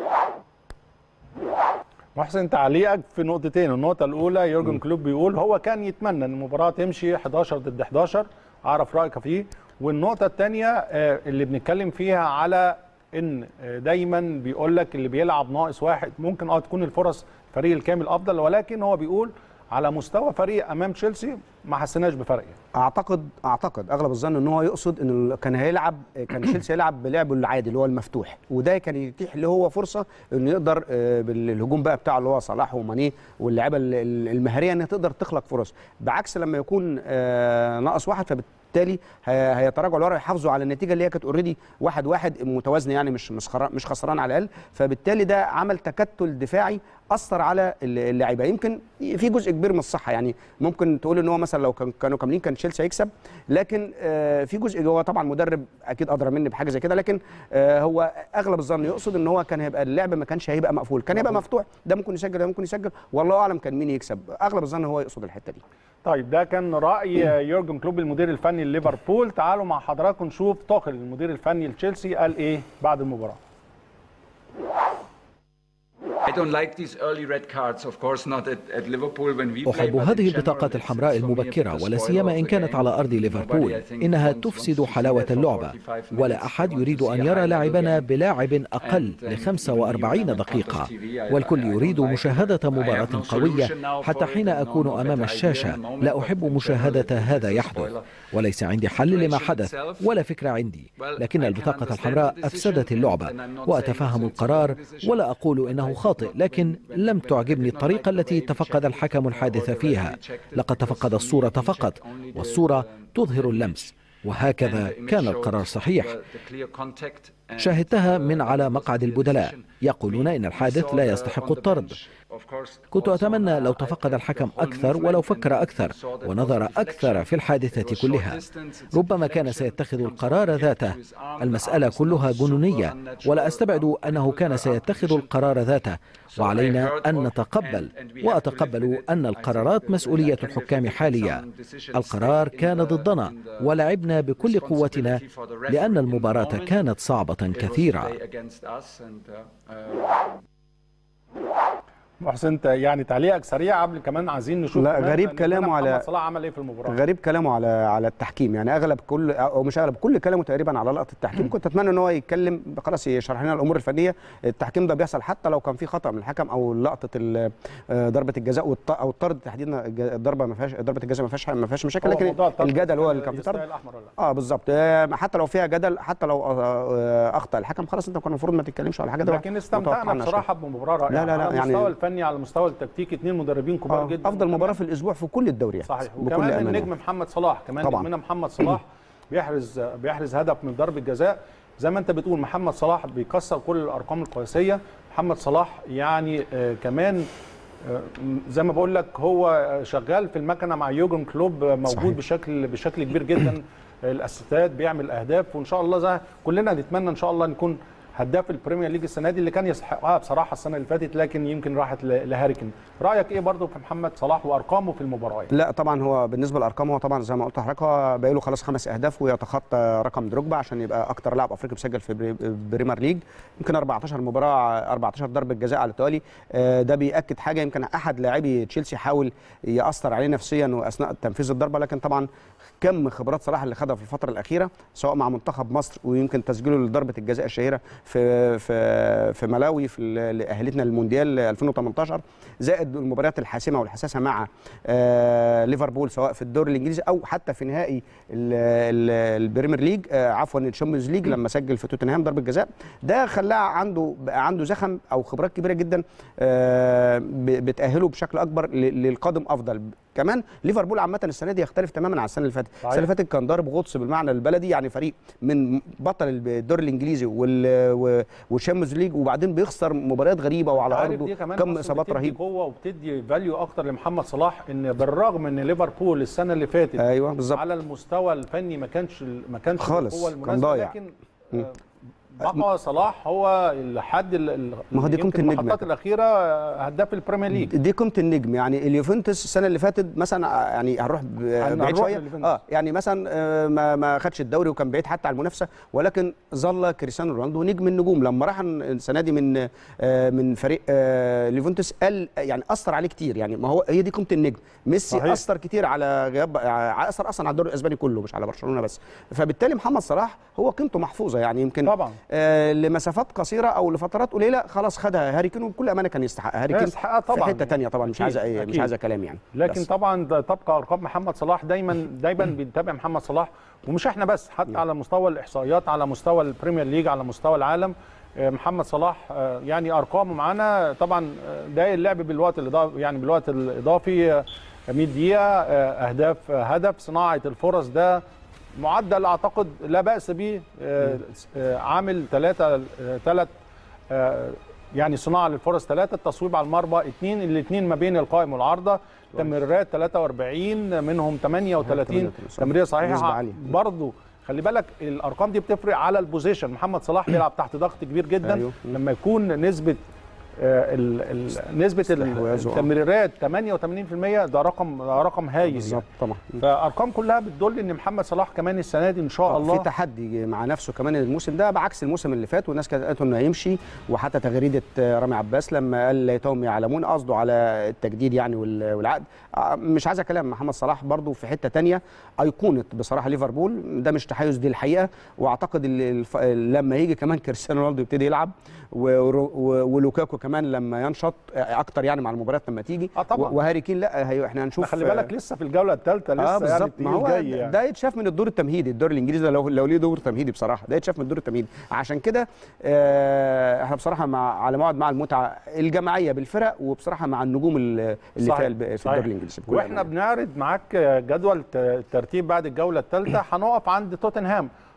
محسن تعليقك في نقطتين النقطة الأولى يورجن كلوب بيقول هو كان يتمنى أن المباراة تمشي 11 ضد 11 أعرف رأيك فيه والنقطة الثانية اللي بنتكلم فيها على ان آه، دايما بيقول لك اللي بيلعب ناقص واحد ممكن اه تكون الفرص الفريق الكامل افضل ولكن هو بيقول على مستوى فريق امام تشيلسي ما حسيناش بفرق يعني. اعتقد اعتقد اغلب الظن ان هو يقصد ان ال- كان هيلعب كان تشيلسي هيلعب بلعبه العادي اللي هو المفتوح وده كان يتيح له هو فرصه انه يقدر آه، بالهجوم بقى بتاعه اللي هو صلاح وماني واللعيبه ال- ال- المهاريه انها تقدر تخلق فرص بعكس لما يكون آه، ناقص واحد فبالتالي هي- هيتراجعوا لورا يحافظوا على النتيجه اللي هي كانت اوريدي واحد واحد متوازنه يعني مش مش خرا- مش خسران على الاقل فبالتالي ده عمل تكتل دفاعي اثر على ال- اللعيبه يمكن في جزء كبير من الصحه يعني ممكن تقول ان هو مثلا لو كان- كانوا كاملين كان تشيلسي هيكسب لكن آه، في جزء هو طبعا مدرب اكيد ادرى مني بحاجه زي كده لكن آه، هو اغلب الظن يقصد ان هو كان هيبقى اللعب ما كانش هيبقى مقفول كان هيبقى مفتوح ده ممكن يسجل ده ممكن يسجل والله اعلم كان مين يكسب اغلب الظن هو يقصد الحته دي طيب ده كان راي يورجن كلوب المدير الفني لليفربول تعالوا مع حضراتكم نشوف توخل المدير الفني لتشيلسي قال ايه بعد المباراه I don't like these early red cards, of course not at, at Liverpool when we play. أحب but in هذه general البطاقات it's- الحمراء it's for me a المبكرة bit ولا spoil سيما of إن the كانت game. على أرض ليفربول Nobody, I think, إنها wants- تفسد wants to see حلاوة that for اللعبة 45 ولا minutes. أحد They want يريد to see أن a يرى high-level لاعبنا game. بلاعب أقل And, um, ل when you 45 have a دقيقة Conference TV, I- والكل I don't يريد like it. مشاهدة I have مباراة no قوية solution now حتى for it حين and no- أكون no أمام better idea الشاشة at the moment, لا but أحب in general مشاهدة it's هذا a يحدث spoiler. وليس عندي حل لما situation حدث itself. ولا فكرة عندي Well, لكن I can البطاقة understand الحمراء the decision أفسدت and- اللعبة and I'm not وأتفهم saying it's a القرار wrong decision. ولا أقول إنه خاطئ لكن لم تعجبني الطريقة التي تفقد الحكم الحادث فيها لقد تفقد الصورة فقط والصورة تظهر اللمس وهكذا And the image كان showed القرار صحيح the- the clear contact شاهدتها من على مقعد البدلاء يقولون إن الحادث لا يستحق الطرد كنت أتمنى لو تفقد الحكم أكثر ولو فكر أكثر ونظر أكثر في الحادثة كلها ربما كان سيتخذ القرار ذاته المسألة كلها جنونية ولا أستبعد أنه كان سيتخذ القرار ذاته وعلينا أن نتقبل وأتقبل أن القرارات مسؤولية الحكام حاليا القرار كان ضدنا ولعبنا بكل قوتنا لأن المباراة كانت صعبة كثيرة محسن انت يعني تعليقك سريع قبل كمان عايزين نشوف لا، كمان غريب إن كلامه محمد على- صلاح عمل ايه في المباراه غريب كلامه على على التحكيم يعني اغلب كل او مش اغلب كل كلامه تقريبا على لقطه التحكيم كنت اتمنى ان هو يتكلم خلاص يشرح لنا الامور الفنيه التحكيم ده بيحصل حتى لو كان في خطا من الحكم او لقطه ال- آه، ضربه الجزاء والط- او الطرد تحديدا الج- الضربه ما فيهاش ضربه الجزاء ما فيهاش ما فيهاش مشاكل هو لكن موضوع الطرد الجدل هو اللي كان فيه يستاهل طرد احمر ولا لا اه بالظبط آه، حتى لو فيها جدل حتى لو آه، آه، اخطا الحكم خلاص انت كان المفروض ما تتكلمش على حاجه ده لكن استمتعنا متوقعناش. بصراحه بمباراه رائعه لا، لا، لا، على يعني- المستوى الفني على المستوى التكتيكي اثنين مدربين كبار آه، جدا افضل مباراه في الاسبوع في كل الدوريات صحيح بكل وكمان أمانة. النجم محمد صلاح كمان طبعاً. نجمنا محمد صلاح بيحرز بيحرز هدف من ضربه جزاء زي ما انت بتقول محمد صلاح بيكسر كل الارقام القياسيه محمد صلاح يعني آه كمان آه، زي ما بقول لك هو شغال في المكنه مع يوجن كلوب آه، موجود صحيح. بشكل بشكل كبير جدا آه، الاسيستات بيعمل اهداف وان شاء الله زي كلنا نتمنى ان شاء الله نكون هداف البريمير ليج السنه دي اللي كان يستحقها بصراحه السنه اللي فاتت لكن يمكن راحت ل- لهاريكن رايك ايه برضو في محمد صلاح وارقامه في المباريات لا طبعا هو بالنسبه للارقام هو طبعا زي ما قلت لحضرتك هو باقي له خلاص خمس اهداف ويتخطى رقم دروجبا عشان يبقى اكتر لاعب افريقي بيسجل في بري- بريمير ليج يمكن 14 مباراه 14 ضربه جزاء على التوالي آه، ده بياكد حاجه يمكن احد لاعبي تشيلسي حاول ياثر عليه نفسيا واثناء تنفيذ الضربه لكن طبعا كم خبرات صلاح اللي خدها في الفتره الاخيره سواء مع منتخب مصر ويمكن تسجيله لضربه الجزاء الشهيره في في في ملاوي في ال- اللي اهلتنا للمونديال 2018 زائد المباريات الحاسمه والحساسه مع آه، ليفربول سواء في الدوري الانجليزي او حتى في نهائي ال- ال- البريمير ليج آه، عفوا الشامبيونز ليج لما سجل في توتنهام ضربه جزاء ده خلاه عنده بقى عنده زخم او خبرات كبيره جدا آه، ب- بتاهله بشكل اكبر ل- للقادم افضل كمان ليفربول عامه السنه دي يختلف تماما عن السنه اللي فاتت صحيح. السنه اللي فاتت كان ضارب غطس بالمعنى البلدي يعني فريق من بطل الدوري الانجليزي وال- و- والشامبيونز ليج وبعدين بيخسر مباريات غريبه وعلى عارف ارضه دي كمان كم أصلاً اصابات بتدي رهيبه قوه وبتدي فاليو اكتر لمحمد صلاح ان بالرغم ان ليفربول السنه اللي فاتت ايوه بالظبط على المستوى الفني ما كانش ما كانش خالص، بالقوة كان المناسبة، ضايع. لكن آه، بقى صلاح هو الحد ال- ال- ما هو دي قيمة يمكن النجم. المحطات الاخيره آه، هداف البريمير ليج دي قيمه النجم يعني اليوفنتوس السنه اللي فاتت مثلا آه، يعني هنروح ب- بعيد هنروح شويه لليوفنتوس. اه يعني مثلا آه، ما ما خدش الدوري وكان بعيد حتى عن المنافسه ولكن ظل كريستيانو رونالدو نجم النجوم لما راح السنه دي من آه، من فريق آه، اليوفنتوس قال يعني اثر عليه كتير يعني ما هو هي دي قيمه النجم ميسي صحيح. اثر كتير على غياب آه، اثر اصلا على الدوري الاسباني كله مش على برشلونه بس فبالتالي محمد صلاح هو قيمته محفوظه يعني يمكن طبعا آه، لمسافات قصيره او لفترات قليله خلاص خدها هاري كين وبكل امانه كان يستحقها هاري كين يستحقها في طبعا حته تانية طبعا مش أكيد، عايزه أي مش أكيد. عايزه كلام يعني لكن بس. طبعا ده تبقى ارقام محمد صلاح دايما دايما بنتابع محمد صلاح ومش احنا بس حتى على مستوى الاحصائيات على مستوى البريمير ليج على مستوى العالم آه، محمد صلاح آه، يعني ارقامه معانا طبعا آه، ده اللعب بالوقت الاضافي يعني بالوقت الاضافي آه، 100 دقيقه آه، اهداف آه، هدف صناعه الفرص ده معدل اعتقد لا باس به آه، آه، عامل ثلاثه ثلاث يعني صناعه للفرص ثلاثه التصويب على المرمى اثنين الاثنين ما بين القائم والعارضه تمريرات 43 منهم 38 تمريره نسبة صحيحه عالية. برضه خلي بالك الارقام دي بتفرق على البوزيشن محمد صلاح بيلعب تحت ضغط كبير جدا أيوه. لما يكون نسبه آه، ال ال نسبه استحواذه، آه. التمريرات 88% ده رقم ده رقم هايل بالظبط يعني. طبعا فارقام كلها بتدل ان محمد صلاح كمان السنه دي ان شاء الله في تحدي مع نفسه كمان الموسم ده بعكس الموسم اللي فات والناس كانت قالت انه هيمشي وحتى تغريده رامي عباس لما قال ليتهم يعلمون قصده على التجديد يعني وال- والعقد آه، مش عايز كلام محمد صلاح برضو في حته تانية ايقونه بصراحه ليفربول ده مش تحيز دي الحقيقه واعتقد ال- الف... لما يجي كمان كريستيانو رونالدو يبتدي يلعب و... و... ولوكاكو كمان لما ينشط اكتر يعني مع المباريات لما تيجي آه طبعا. وهاري كين لا هي... احنا هنشوف خلي بالك لسه في الجوله الثالثه لسه اه يعني بالظبط ما التقيل هو جاي يعني. ده يتشاف من الدور التمهيدي الدور الانجليزي ده لو لو ليه دور تمهيدي بصراحه ده يتشاف من الدور التمهيدي عشان كده آه احنا بصراحه مع على موعد مع المتعه الجماعيه بالفرق وبصراحه مع النجوم اللي اللي صحيح، فيها الب- في صحيح. الدوري الانجليزي بكل واحنا أمانة. بنعرض معاك جدول ت- الترتيب بعد الجوله الثالثه هنقف عند توتنهام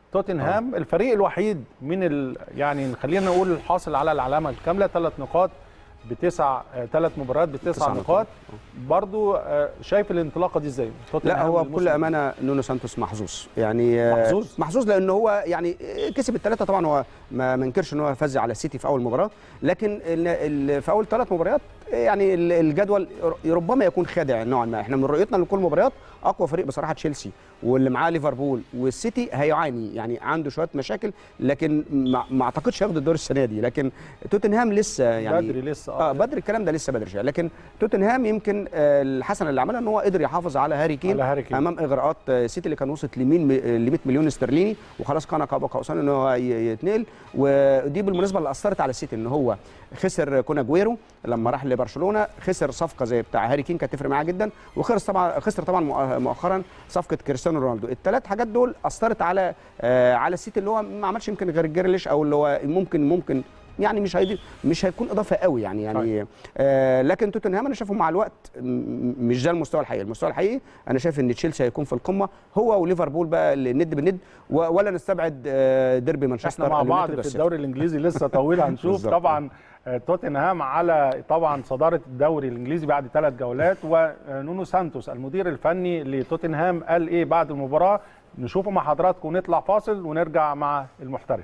توتنهام الفريق الوحيد من ال... يعني خلينا نقول الحاصل على العلامه الكامله ثلاث نقاط بتسع ثلاث مباريات بتسع تسع نقاط نقاط. برضو آه، شايف الانطلاقه دي ازاي لا توتنهام هو الموسم بكل امانه نونو سانتوس محظوظ يعني آه، محظوظ؟ محظوظ لان هو يعني آه، كسب الثلاثه طبعا هو ما منكرش ان هو فاز على السيتي في اول مباراه لكن ال- ال- في اول ثلاث مباريات آه، يعني ال- الجدول ربما يكون خادع نوعا ما احنا من رؤيتنا لكل مباريات اقوى فريق بصراحه تشيلسي واللي معاه ليفربول والسيتي هيعاني يعني عنده شويه مشاكل لكن ما ما اعتقدش هياخد الدور السنه دي لكن توتنهام لسه يعني بدري لسه اه بدري الكلام ده لسه بدري شويه لكن توتنهام يمكن آه، الحسنه اللي عملها ان هو قدر يحافظ على هاري كين, على هاري كين. امام اغراءات آه، سيتي اللي كان وصلت ل 100 مليون استرليني وخلاص كان قاب قوسين ان هو ي- يتنقل ودي بالمناسبه اللي اثرت على السيتي ان هو خسر كون اجويرو لما راح لبرشلونه خسر صفقه زي بتاع هاري كين كانت تفرق معاه جدا وخسر طبعا خسر طبعا مؤ- مؤخرا صفقه كريستيانو رونالدو الثلاث حاجات دول اثرت على آه، على السيتي اللي هو ما عملش يمكن غير جيرليش او اللي هو ممكن ممكن يعني مش هيضيف مش هيكون اضافه قوي يعني يعني آه لكن توتنهام انا شايفه مع الوقت م- مش ده المستوى الحقيقي المستوى الحقيقي انا شايف ان تشيلسي هيكون في القمه هو وليفربول بقى اللي ند بالند و- ولا نستبعد آه ديربي مانشستر احنا مع بعض اليونايتد في والسيتي. الدوري الانجليزي لسه طويل هنشوف بالظبط. طبعا آه، توتنهام على طبعا صداره الدوري الانجليزي بعد ثلاث جولات ونونو سانتوس المدير الفني لتوتنهام قال ايه بعد المباراه نشوفه مع حضراتكم ونطلع فاصل ونرجع مع المحترف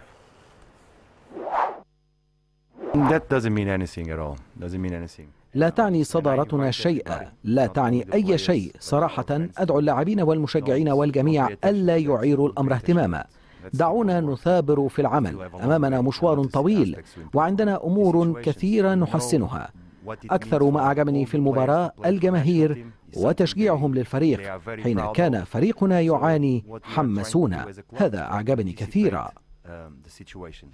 That doesn't mean anything at all. Doesn't mean anything. لا تعني صدارتنا شيئا لا تعني أي شيء صراحة أدعو اللاعبين والمشجعين والجميع ألا يعيروا الأمر اهتماما دعونا نثابر في العمل أمامنا مشوار طويل وعندنا أمور كثيرة نحسنها أكثر ما أعجبني في المباراة الجماهير وتشجيعهم للفريق حين كان فريقنا يعاني حمسونا هذا أعجبني كثيرا Um, the situation.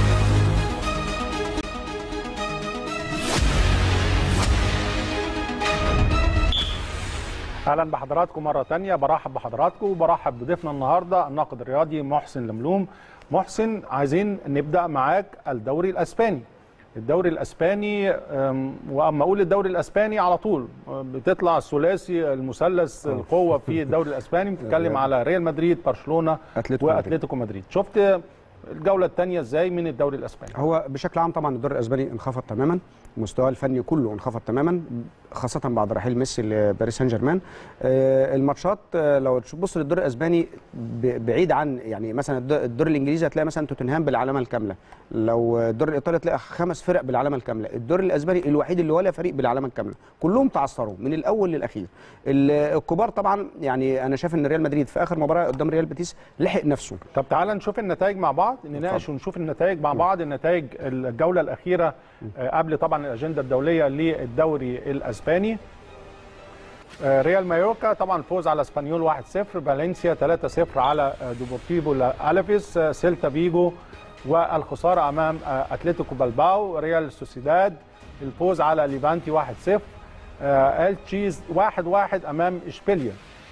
اهلا بحضراتكم مره تانية برحب بحضراتكم وبرحب بضيفنا النهارده الناقد الرياضي محسن لملوم محسن عايزين نبدا معاك الدوري الاسباني الدوري الاسباني أم، واما اقول الدوري الاسباني على طول أم، بتطلع الثلاثي المثلث القوه في الدوري الاسباني بتتكلم على ريال مدريد برشلونه أتلتيكو مدريد. واتلتيكو مدريد شفت الجوله الثانيه ازاي من الدوري الاسباني هو بشكل عام طبعا الدوري الاسباني انخفض تماما مستواه الفني كله انخفض تماما خاصه بعد رحيل ميسي لباريس سان جيرمان آه، الماتشات آه، لو تبص للدوري الاسباني ب- بعيد عن يعني مثلا الد- الدوري الانجليزي هتلاقي مثلا توتنهام بالعلامه الكامله لو الدوري الايطالي هتلاقي خمس فرق بالعلامه الكامله الدوري الاسباني الوحيد اللي ولا فريق بالعلامه الكامله كلهم تعثروا من الاول للاخير ال- الكبار طبعا يعني انا شايف ان ريال مدريد في اخر مباراه قدام ريال بيتيس لحق نفسه طب تعالى نشوف النتائج مع بعض نناقش ونشوف النتائج مع بعض النتائج الجوله الاخيره آه، قبل طبعا الاجنده الدوليه للدوري الاسباني آه، ريال مايوركا طبعا فوز على اسبانيول 1-0 فالنسيا 3-0 على آه، دوبورتيفو الافيس آه، سيلتا فيجو والخساره امام آه، اتلتيكو بلباو ريال سوسيداد الفوز على ليفانتي 1-0 آه، التشيز 1-1 امام اشبيليا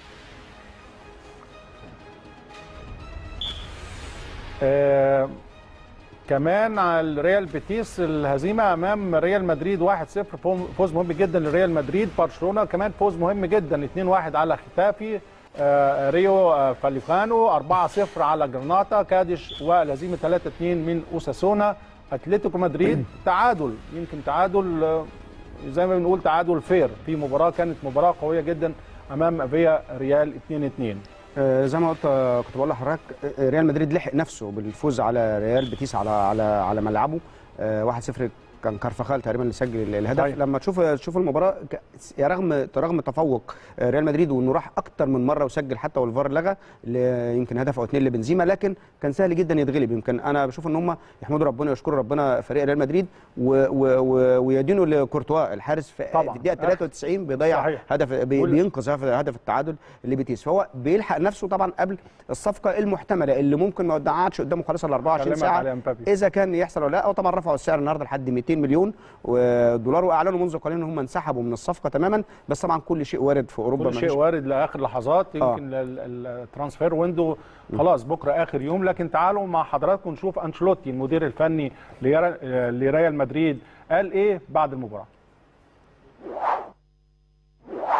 آه، كمان على الريال بيتيس الهزيمه امام ريال مدريد 1-0 فوز مهم جدا لريال مدريد برشلونه كمان فوز مهم جدا 2-1 على ختافي آه، ريو آه، فاليفانو 4-0 على جرناطه كادش والهزيمه 3-2 من اوساسونا اتلتيكو مدريد تعادل يمكن تعادل آه، زي ما بنقول تعادل فير في مباراه كانت مباراه قويه جدا امام فيا ريال 2-2 آه، زي ما قلت آه، كنت بقول لحضرتك آه، ريال مدريد لحق نفسه بالفوز على ريال بيتيس على على على ملعبه آه، 1-0 كان كارفخال تقريبا اللي سجل الهدف صحيح. لما تشوف تشوف المباراه ك- يا رغم رغم تفوق آه، ريال مدريد وانه راح اكتر من مره وسجل حتى والفار لغى ل- يمكن هدف او اثنين لبنزيما لكن كان سهل جدا يتغلب يمكن انا بشوف ان هم يحمدوا ربنا ويشكروا ربنا فريق ريال مدريد و- و- و- ويدينوا لكورتوا الحارس في طبعاً. في الدقيقه 93 بيضيع صحيح. هدف بي- قول- بينقذ هدف- هدف التعادل لبيتيس فهو بيلحق نفسه طبعا قبل الصفقه المحتمله اللي ممكن ما قعدش قدامه خالص الا 24 كلمك عليها ساعه مبابي. اذا كان يحصل ولا لا او طبعا رفعوا السعر النهارده لحد 200 مليون دولار واعلنوا منذ قليل ان هم انسحبوا من الصفقه تماما بس طبعا كل شيء وارد في اوروبا كل شيء مفيش- وارد لاخر لحظات يمكن ال- ال- الترانسفير ويندو خلاص بكره اخر يوم لكن تعالوا مع حضراتكم نشوف انشيلوتي المدير الفني ليرا- لريال مدريد قال ايه بعد المباراه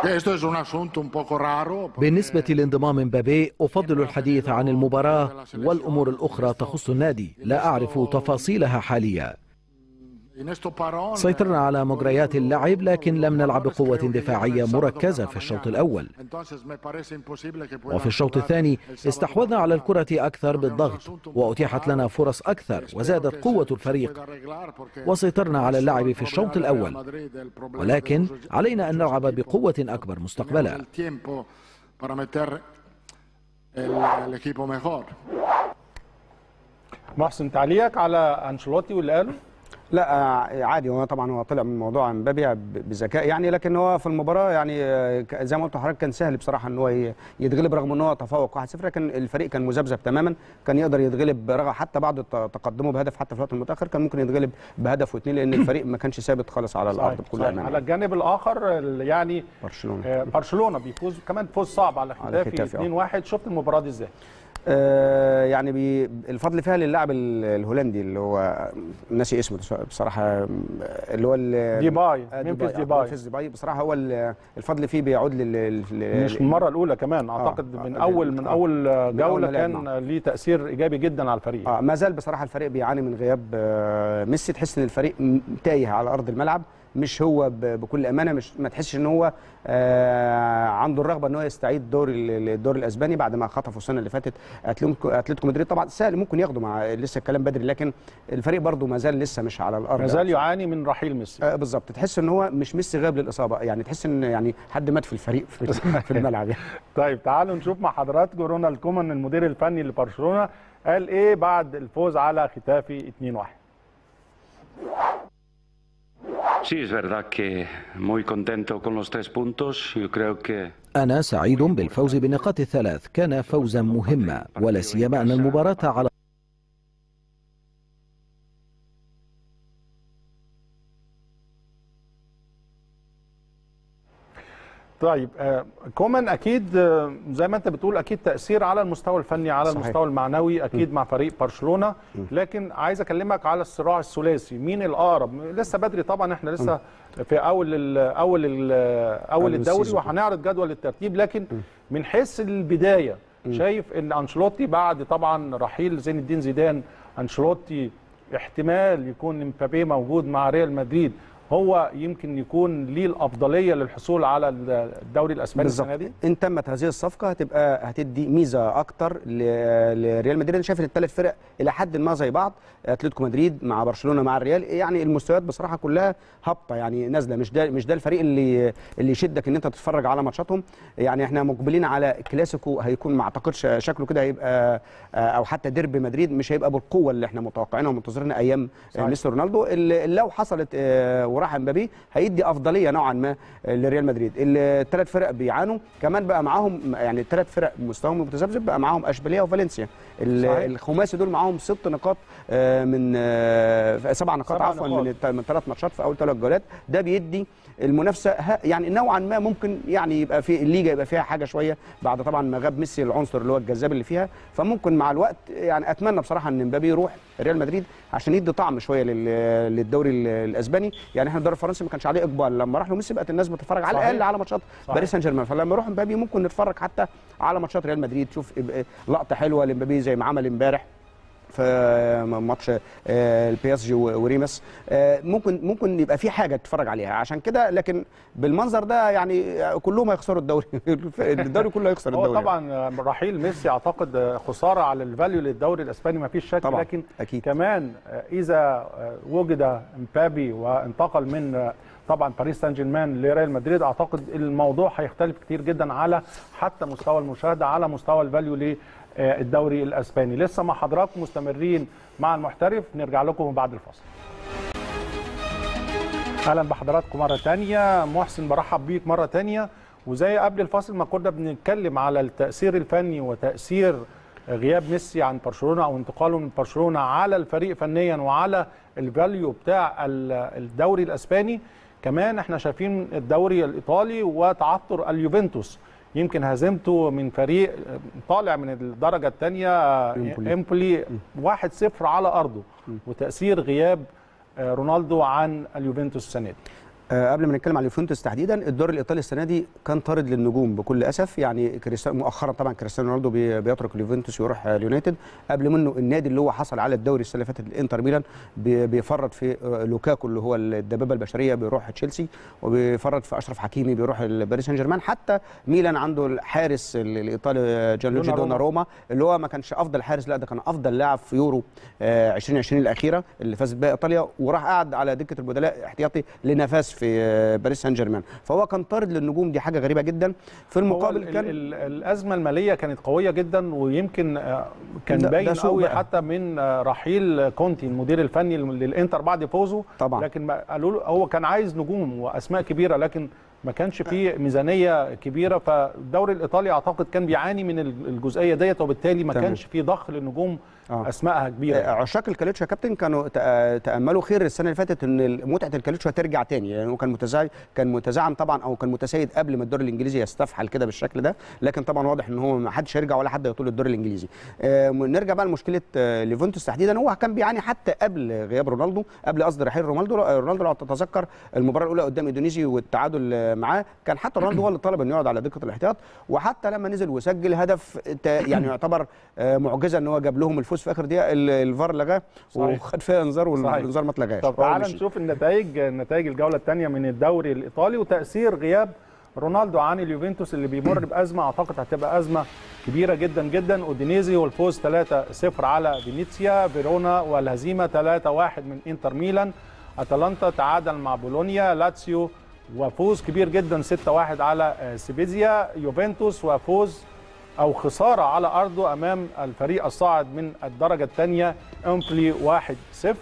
Esto es un asunto un poco raro. porque- بالنسبة لانضمام مبابي أفضل الحديث عن المباراة والأمور الأخرى تخص النادي لا أعرف تفاصيلها حاليا En esto parón, سيطرنا على مجريات اللعب لكن لم نلعب بقوة دفاعية مركزة في الشوط الأول entonces me parece imposible que puedan وفي الشوط jugar الثاني el sábado استحوذنا على الكرة أكثر بالضغط وأتيحت لنا فرص أكثر Espero وزادت que قوة se الفريق pueda arreglar porque وسيطرنا على اللعب في el الشوط problema del Real الأول Madrid, el problema ولكن de los- علينا أن los نلعب equipos. بقوة أكبر Tenemos مستقبلا el tiempo para meter el, el equipo mejor. محسن تعليقك على انشيلوتي واللي قاله لا آه، عادي هو طبعا هو طلع من موضوع مبابي ب- بذكاء يعني لكن هو في المباراه يعني آه، ك- زي ما قلت لحضرتك كان سهل بصراحه ان هو ي- يتغلب رغم ان هو تفوق 1-0 لكن الفريق كان مذبذب تماما كان يقدر يتغلب رغم حتى بعد الت- تقدمه بهدف حتى في الوقت المتاخر كان ممكن يتغلب بهدف واثنين لان الفريق ما كانش ثابت خالص على الارض صحيح، بكل صحيح. امانه على الجانب الاخر ال- يعني برشلونه آه، برشلونه بيفوز كمان فوز صعب على على ختافي ختافي، آه. 2-1 شفت المباراه دي ازاي؟ آه، يعني بي الفضل فيها للاعب ال- الهولندي اللي هو ناسي اسمه بصراحه آه، اللي هو ال- ديباي آه، ممفيس آه، ديباي ممفيس ديباي بصراحه هو ال- الفضل فيه بيعود لل لل- مش المره الاولى كمان اعتقد آه، من آه، اول من آه. اول من أول جوله ما لعب كان معه. ليه تاثير ايجابي جدا على الفريق اه ما زال بصراحه الفريق بيعاني من غياب آه، ميسي تحس ان الفريق م- تايه على ارض الملعب مش هو ب- بكل امانه مش ما تحسش ان هو آه عنده الرغبه ان هو يستعيد دور ال- الدور الاسباني بعد ما خطفوا السنه اللي فاتت أتلتيكو اتلتيكو مدريد طبعا سهل ممكن ياخده مع لسه الكلام بدري لكن الفريق برضه ما زال لسه مش على الارض ما زال يعاني من رحيل ميسي آه بالظبط تحس ان هو مش ميسي غاب للاصابه يعني تحس ان يعني حد مات في الفريق في, في الملعب يعني. طيب تعالوا نشوف مع حضراتكم رونالد كومان المدير الفني لبرشلونه قال ايه بعد الفوز على ختافي 2-1 Sí, es verdad que muy contento con los tres puntos. Yo creo que أنا سعيد بالفوز بالنقاط الثلاث كان فوزا مهما ولا سيما أن المباراة على طيب آه، كومان اكيد آه، زي ما انت بتقول اكيد تاثير على المستوى الفني على صحيح. المستوى المعنوي اكيد مع فريق برشلونه لكن عايز اكلمك على الصراع الثلاثي مين الاقرب لسه بدري طبعا احنا لسه في اول ال اول ال اول أول الدوري السيزون. وهنعرض جدول الترتيب لكن من حيث البدايه شايف ان انشيلوتي بعد طبعا رحيل زين الدين زيدان انشيلوتي احتمال يكون مبابي موجود مع ريال مدريد هو يمكن يكون ليه الافضليه للحصول على الدوري الاسباني بالظبط السنه دي ان تمت هذه الصفقه هتبقى هتدي ميزه اكتر ل- لريال مدريد انا شايف ان الثلاث فرق الى حد ما زي بعض اتلتيكو مدريد مع برشلونه مع الريال يعني المستويات بصراحه كلها هابطه يعني نازله مش ده مش ده الفريق اللي اللي يشدك ان انت تتفرج على ماتشاتهم يعني احنا مقبلين على كلاسيكو هيكون ما اعتقدش شكله كده هيبقى او حتى ديربي مدريد مش هيبقى بالقوه اللي احنا متوقعينها ومنتظرينها ايام صحيح. مستر رونالدو اللي لو حصلت آه، وراح امبابي هيدي افضليه نوعا ما لريال مدريد الثلاث فرق بيعانوا كمان بقى معاهم يعني الثلاث فرق مستواهم متذبذب بقى معاهم اشبيليه وفالنسيا ال- صحيح. الخماسي دول معاهم ست نقاط آه، من آه، سبع نقاط سبع عفوا نقاط. من الت- من ثلاث ماتشات في اول ثلاث جولات ده بيدي المنافسه ه- يعني نوعا ما ممكن يعني يبقى في الليجا يبقى فيها حاجه شويه بعد طبعا ما غاب ميسي العنصر اللي هو الجذاب اللي فيها فممكن مع الوقت يعني اتمنى بصراحه ان مبابي يروح ريال مدريد عشان يدي طعم شويه لل- للدوري ال- الاسباني يعني احنا الدوري الفرنسي ما كانش عليه اقبال لما راح له ميسي بقت الناس بتتفرج على صحيح. الاقل على ماتشات صحيح. باريس سان جيرمان فلما يروح مبابي ممكن نتفرج حتى على ماتشات ريال مدريد تشوف إب- لقطه حلوه لمبابي زي ما عمل امبارح في ماتش آه، البي اس جي وريمس آه، ممكن ممكن يبقى في حاجه تتفرج عليها عشان كده لكن بالمنظر ده يعني كلهم هيخسروا الدوري الدوري كله هيخسر هو الدوري طبعا رحيل ميسي اعتقد خساره على الفاليو للدوري الاسباني ما فيش شك طبعاً، لكن أكيد. كمان اذا وجد مبابي وانتقل من طبعا باريس سان جيرمان لريال مدريد اعتقد الموضوع هيختلف كتير جدا على حتى مستوى المشاهده على مستوى الفاليو للدوري الاسباني لسه مع حضراتكم مستمرين مع المحترف نرجع لكم بعد الفاصل اهلا بحضراتكم مره تانية محسن برحب بيك مره تانية وزي قبل الفاصل ما كنا بنتكلم على التاثير الفني وتاثير غياب ميسي عن برشلونه او انتقاله من برشلونه على الفريق فنيا وعلى الفاليو بتاع ال- الدوري الاسباني كمان احنا شايفين الدوري الايطالي وتعثر اليوفنتوس يمكن هزيمته من فريق طالع من الدرجه الثانيه إمبولي. امبولي 1-0 على ارضه وتاثير غياب آه، رونالدو عن اليوفنتوس السنه دي آه، قبل ما نتكلم على اليوفنتوس تحديدا الدوري الايطالي السنه دي كان طارد للنجوم بكل اسف يعني كريستيانو مؤخرا طبعا كريستيانو رونالدو بي- بيترك اليوفنتوس ويروح آه، اليونايتد قبل منه النادي اللي هو حصل على الدوري السنه اللي فاتت الانتر ميلان بي- بيفرط في آه، لوكاكو اللي هو الدبابه البشريه بيروح تشيلسي وبيفرط في اشرف حكيمي بيروح باريس سان جيرمان حتى ميلان عنده الحارس ال- الايطالي آه، جانلوجي دوناروما. دوناروما اللي هو ما كانش افضل حارس لا ده كان افضل لاعب في يورو آه، 2020 الاخيره اللي فازت بها ايطاليا وراح قعد على دكه البدلاء احتياطي لنفاس في آه، باريس سان جيرمان فهو كان طارد للنجوم دي حاجه غريبه جدا في هو المقابل ال- كان ال- الازمه الماليه كانت قويه جدا ويمكن آه، كان ده- ده باين سوء قوي بقى. حتى من آه، رحيل كونتي المدير الفني للانتر بعد فوزه طبعا. لكن ما- قالوا له هو كان عايز نجوم واسماء كبيره لكن ما كانش فيه ميزانيه كبيره فالدوري الايطالي اعتقد كان بيعاني من ال- الجزئيه ديت وبالتالي ما تمام. كانش فيه ضخ للنجوم آه. اسمائها كبيره آه، عشاق الكاليتشو يا كابتن كانوا تأ- تاملوا خير السنه اللي فاتت ان متعه الكاليتشو هترجع تاني يعني هو كان متزايد كان متزعم طبعا او كان متسيد قبل ما الدوري الانجليزي يستفحل كده بالشكل ده لكن طبعا واضح ان هو ما حدش هيرجع ولا حد هيطول الدوري الانجليزي آه، نرجع بقى لمشكله آه، ليفونتوس تحديدا هو كان بيعاني حتى قبل غياب رونالدو قبل قصد رحيل رونالدو آه، رونالدو لو تتذكر المباراه الاولى قدام اندونيسي والتعادل آه، معاه كان حتى رونالدو هو اللي طلب انه يقعد على دكه الاحتياط وحتى لما نزل وسجل هدف تا- يعني يعتبر آه، معجزه ان هو جاب لهم الفوز في اخر دقيقه ال- الفار لغاه صحيح. وخد فيها انذار صحيح. والانذار ما اتلغاش طب فهو تعال مشي. نشوف النتائج نتائج الجوله الثانيه من الدوري الايطالي وتاثير غياب رونالدو عن اليوفنتوس اللي بيمر بازمه اعتقد هتبقى ازمه كبيره جدا جدا اودينيزي والفوز 3-0 على فينيسيا فيرونا والهزيمه 3-1 من انتر ميلان اتلانتا تعادل مع بولونيا لاتسيو وفوز كبير جدا 6-1 على آه، سيبيزيا يوفنتوس وفوز او خساره على ارضه امام الفريق الصاعد من الدرجه الثانيه امبلي 1-0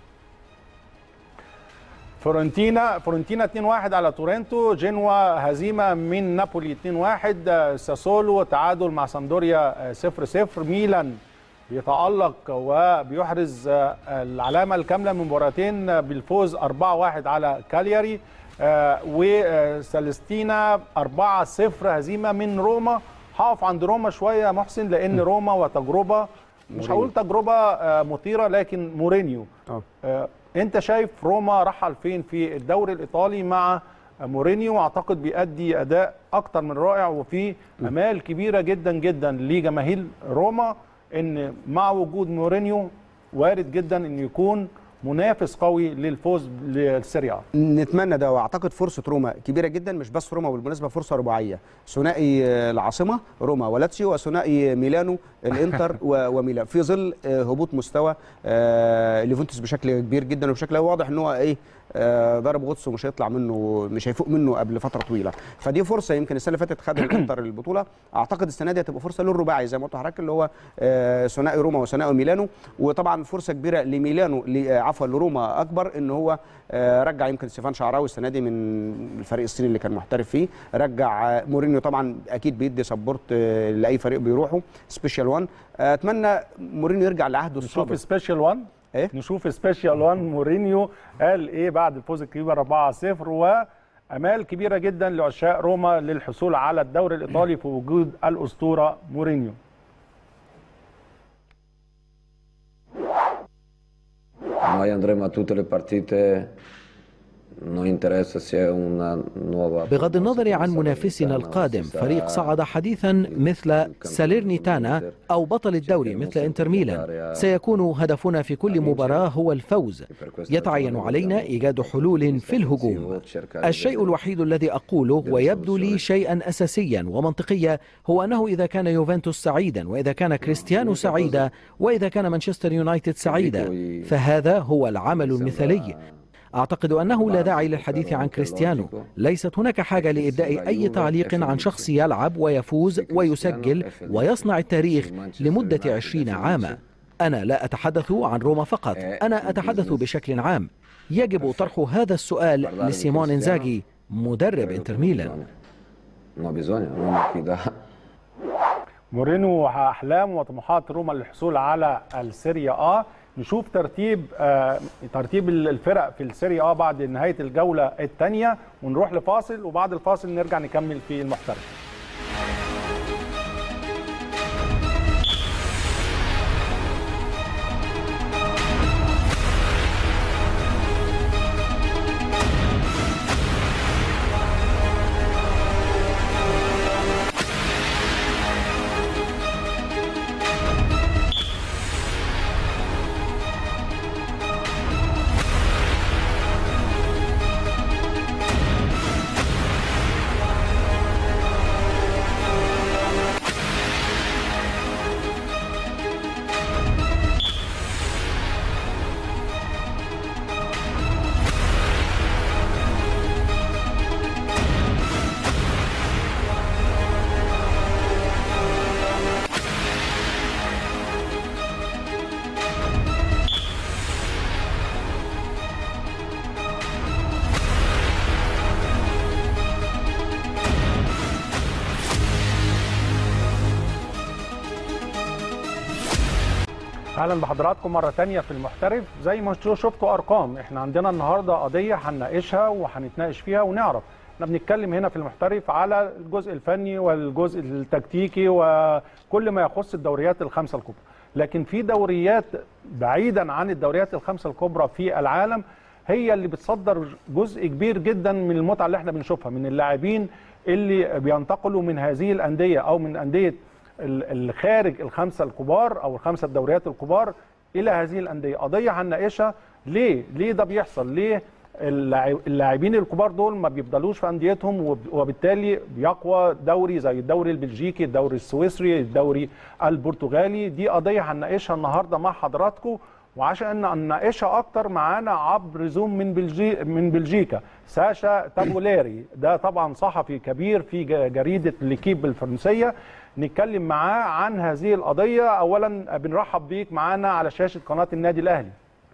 فورنتينا فورنتينا 2-1 على تورنتو جنوا هزيمه من نابولي 2-1 آه، ساسولو تعادل مع سامدوريا آه، 0-0 ميلان بيتألق وبيحرز آه، العلامة الكاملة من مباراتين آه، بالفوز 4-1 على كالياري آه، وسالستينا 4-0 هزيمة من روما هقف عند روما شوية يا محسن لأن روما وتجربة مش هقول تجربة آه، مثيرة لكن مورينيو آه. آه، انت شايف روما رحل فين في الدوري الايطالي مع مورينيو واعتقد بيأدي اداء اكتر من رائع وفي امال كبيره جدا جدا لجماهير روما ان مع وجود مورينيو وارد جدا ان يكون منافس قوي للفوز للسيريا آ. نتمنى ده واعتقد فرصه روما كبيره جدا مش بس روما بالمناسبه فرصه رباعيه ثنائي آه، العاصمه روما ولاتسيو وثنائي ميلانو الانتر و- وميلان في ظل آه، هبوط مستوى آه، ليفونتوس بشكل كبير جدا وبشكل واضح ان هو ايه آه، ضرب غطس ومش هيطلع منه مش هيفوق منه قبل فتره طويله فدي فرصه يمكن السنه اللي فاتت خد الانتر البطوله اعتقد السنه دي هتبقى فرصه للرباعي زي ما قلت لحضرتك اللي هو آه، ثنائي روما وثنائي ميلانو وطبعا فرصه كبيره لميلانو ل- آه، عفوا لروما اكبر ان هو آه، رجع يمكن ستيفان شعراوي السنه دي من الفريق الصيني اللي كان محترف فيه رجع آه، مورينيو طبعا اكيد بيدي سبورت آه، لاي فريق بيروحه سبيشال 1 آه، اتمنى مورينيو يرجع لعهده السابق نشوف سبيشال 1 إيه؟ نشوف سبيشال 1 مورينيو قال ايه بعد الفوز الكبير 4-0 وامال كبيره جدا لعشاق روما للحصول على الدوري الايطالي في وجود الاسطوره مورينيو Noi andremo a tutte le partite, non interessa se è una nuova... بغض النظر عن منافسنا القادم فريق صعد حديثا مثل ساليرنيتانا أو بطل الدوري مثل إنتر ميلان سيكون هدفنا في كل مباراة هو الفوز يتعين علينا إيجاد حلول في الهجوم الشيء الوحيد الذي أقوله ويبدو لي شيئا أساسيا ومنطقيا هو أنه إذا كان يوفنتوس سعيدا وإذا كان كريستيانو سعيدا وإذا كان مانشستر يونايتد سعيدا فهذا هو العمل المثالي أعتقد أنه لا داعي للحديث عن كريستيانو ليست هناك حاجة لإبداء أي تعليق عن شخص يلعب ويفوز ويسجل ويصنع التاريخ لمدة عشرين عاما أنا لا أتحدث عن روما فقط أنا أتحدث بشكل عام يجب طرح هذا السؤال لسيمون إنزاغي مدرب إنتر ميلان No, bisogna, non è chi dà... مورينيو احلام وطموحات روما للحصول على السيريا اه نشوف ترتيب آه ترتيب الفرق في السيريا اه بعد نهايه الجوله الثانيه ونروح لفاصل وبعد الفاصل نرجع نكمل في المحترف اهلا بحضراتكم مره تانية في المحترف زي ما شو- شفتوا ارقام احنا عندنا النهارده قضيه هنناقشها وهنتناقش فيها ونعرف احنا بنتكلم هنا في المحترف على الجزء الفني والجزء التكتيكي وكل ما يخص الدوريات الخمسه الكبرى لكن في دوريات بعيدا عن الدوريات الخمسه الكبرى في العالم هي اللي بتصدر جزء كبير جدا من المتعه اللي احنا بنشوفها من اللاعبين اللي بينتقلوا من هذه الانديه او من انديه ال- الخارج الخمسه الكبار او الخمسه الدوريات الكبار الى هذه الانديه قضيه هنناقشها ليه ليه ده بيحصل ليه اللاعب- اللاعبين الكبار دول ما بيفضلوش في انديتهم وب- وبالتالي بيقوى دوري زي الدوري البلجيكي الدوري السويسري الدوري البرتغالي دي قضيه هنناقشها النهارده مع حضراتكم وعشان نناقشها اكتر معانا عبر زوم من بلجي من بلجيكا ساشا تابولاري ده طبعا صحفي كبير في ج- جريده ليكيب الفرنسيه نتكلم معاه عن هذه القضيه اولا بنرحب بيك معانا على شاشه قناه النادي الاهلي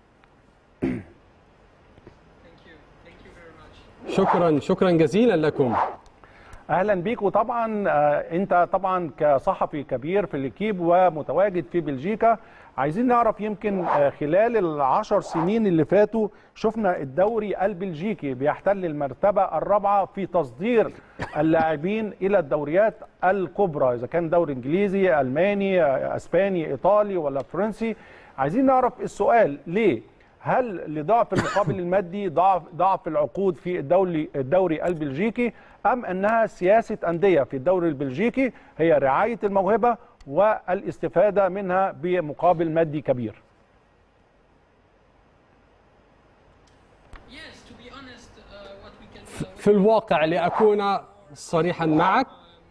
شكرا شكرا جزيلا لكم اهلا بيك وطبعا آه، انت طبعا كصحفي كبير في الكيب ومتواجد في بلجيكا عايزين نعرف يمكن آه، خلال العشر سنين اللي فاتوا شفنا الدوري البلجيكي بيحتل المرتبة الرابعة في تصدير اللاعبين إلى الدوريات الكبرى إذا كان دوري إنجليزي ألماني آه، أسباني إيطالي ولا فرنسي عايزين نعرف السؤال ليه هل لضعف المقابل المادي ضعف ضعف العقود في الدوري الدوري البلجيكي ام انها سياسه انديه في الدوري البلجيكي هي رعايه الموهبه والاستفاده منها بمقابل مادي كبير في الواقع لأكون صريحا معك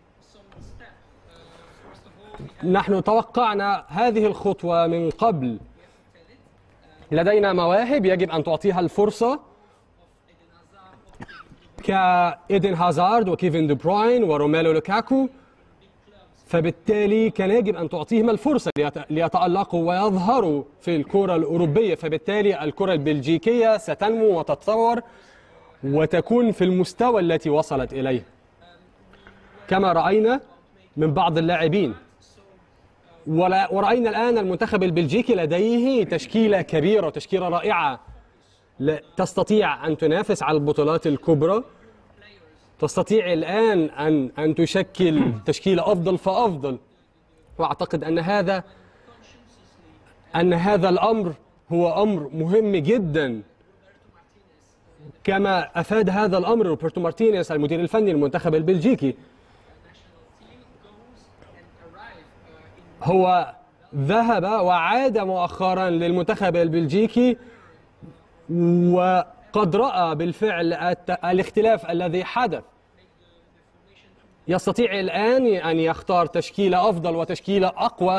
نحن توقعنا هذه الخطوة من قبل لدينا مواهب يجب أن تعطيها الفرصة كإيدن هازارد وكيفن دي بروين وروميلو لوكاكو فبالتالي كان يجب أن تعطيهم الفرصة ليت- ليتألقوا ويظهروا في الكرة الأوروبية فبالتالي الكرة البلجيكية ستنمو وتتطور وتكون في المستوى التي وصلت إليه كما رأينا من بعض اللاعبين ولا- ورأينا الآن المنتخب البلجيكي لديه تشكيلة كبيرة وتشكيلة رائعة لا- تستطيع أن تنافس على البطولات الكبرى تستطيع الآن أن أن تشكل تشكيلة أفضل فأفضل وأعتقد أن هذا أن هذا الأمر هو أمر مهم جدا كما أفاد هذا الأمر روبرتو مارتينيز المدير الفني للمنتخب البلجيكي هو ذهب وعاد مؤخرا للمنتخب البلجيكي وقد رأى بالفعل الت- الاختلاف الذي حدث يستطيع الآن أن يختار تشكيلة أفضل وتشكيلة أقوى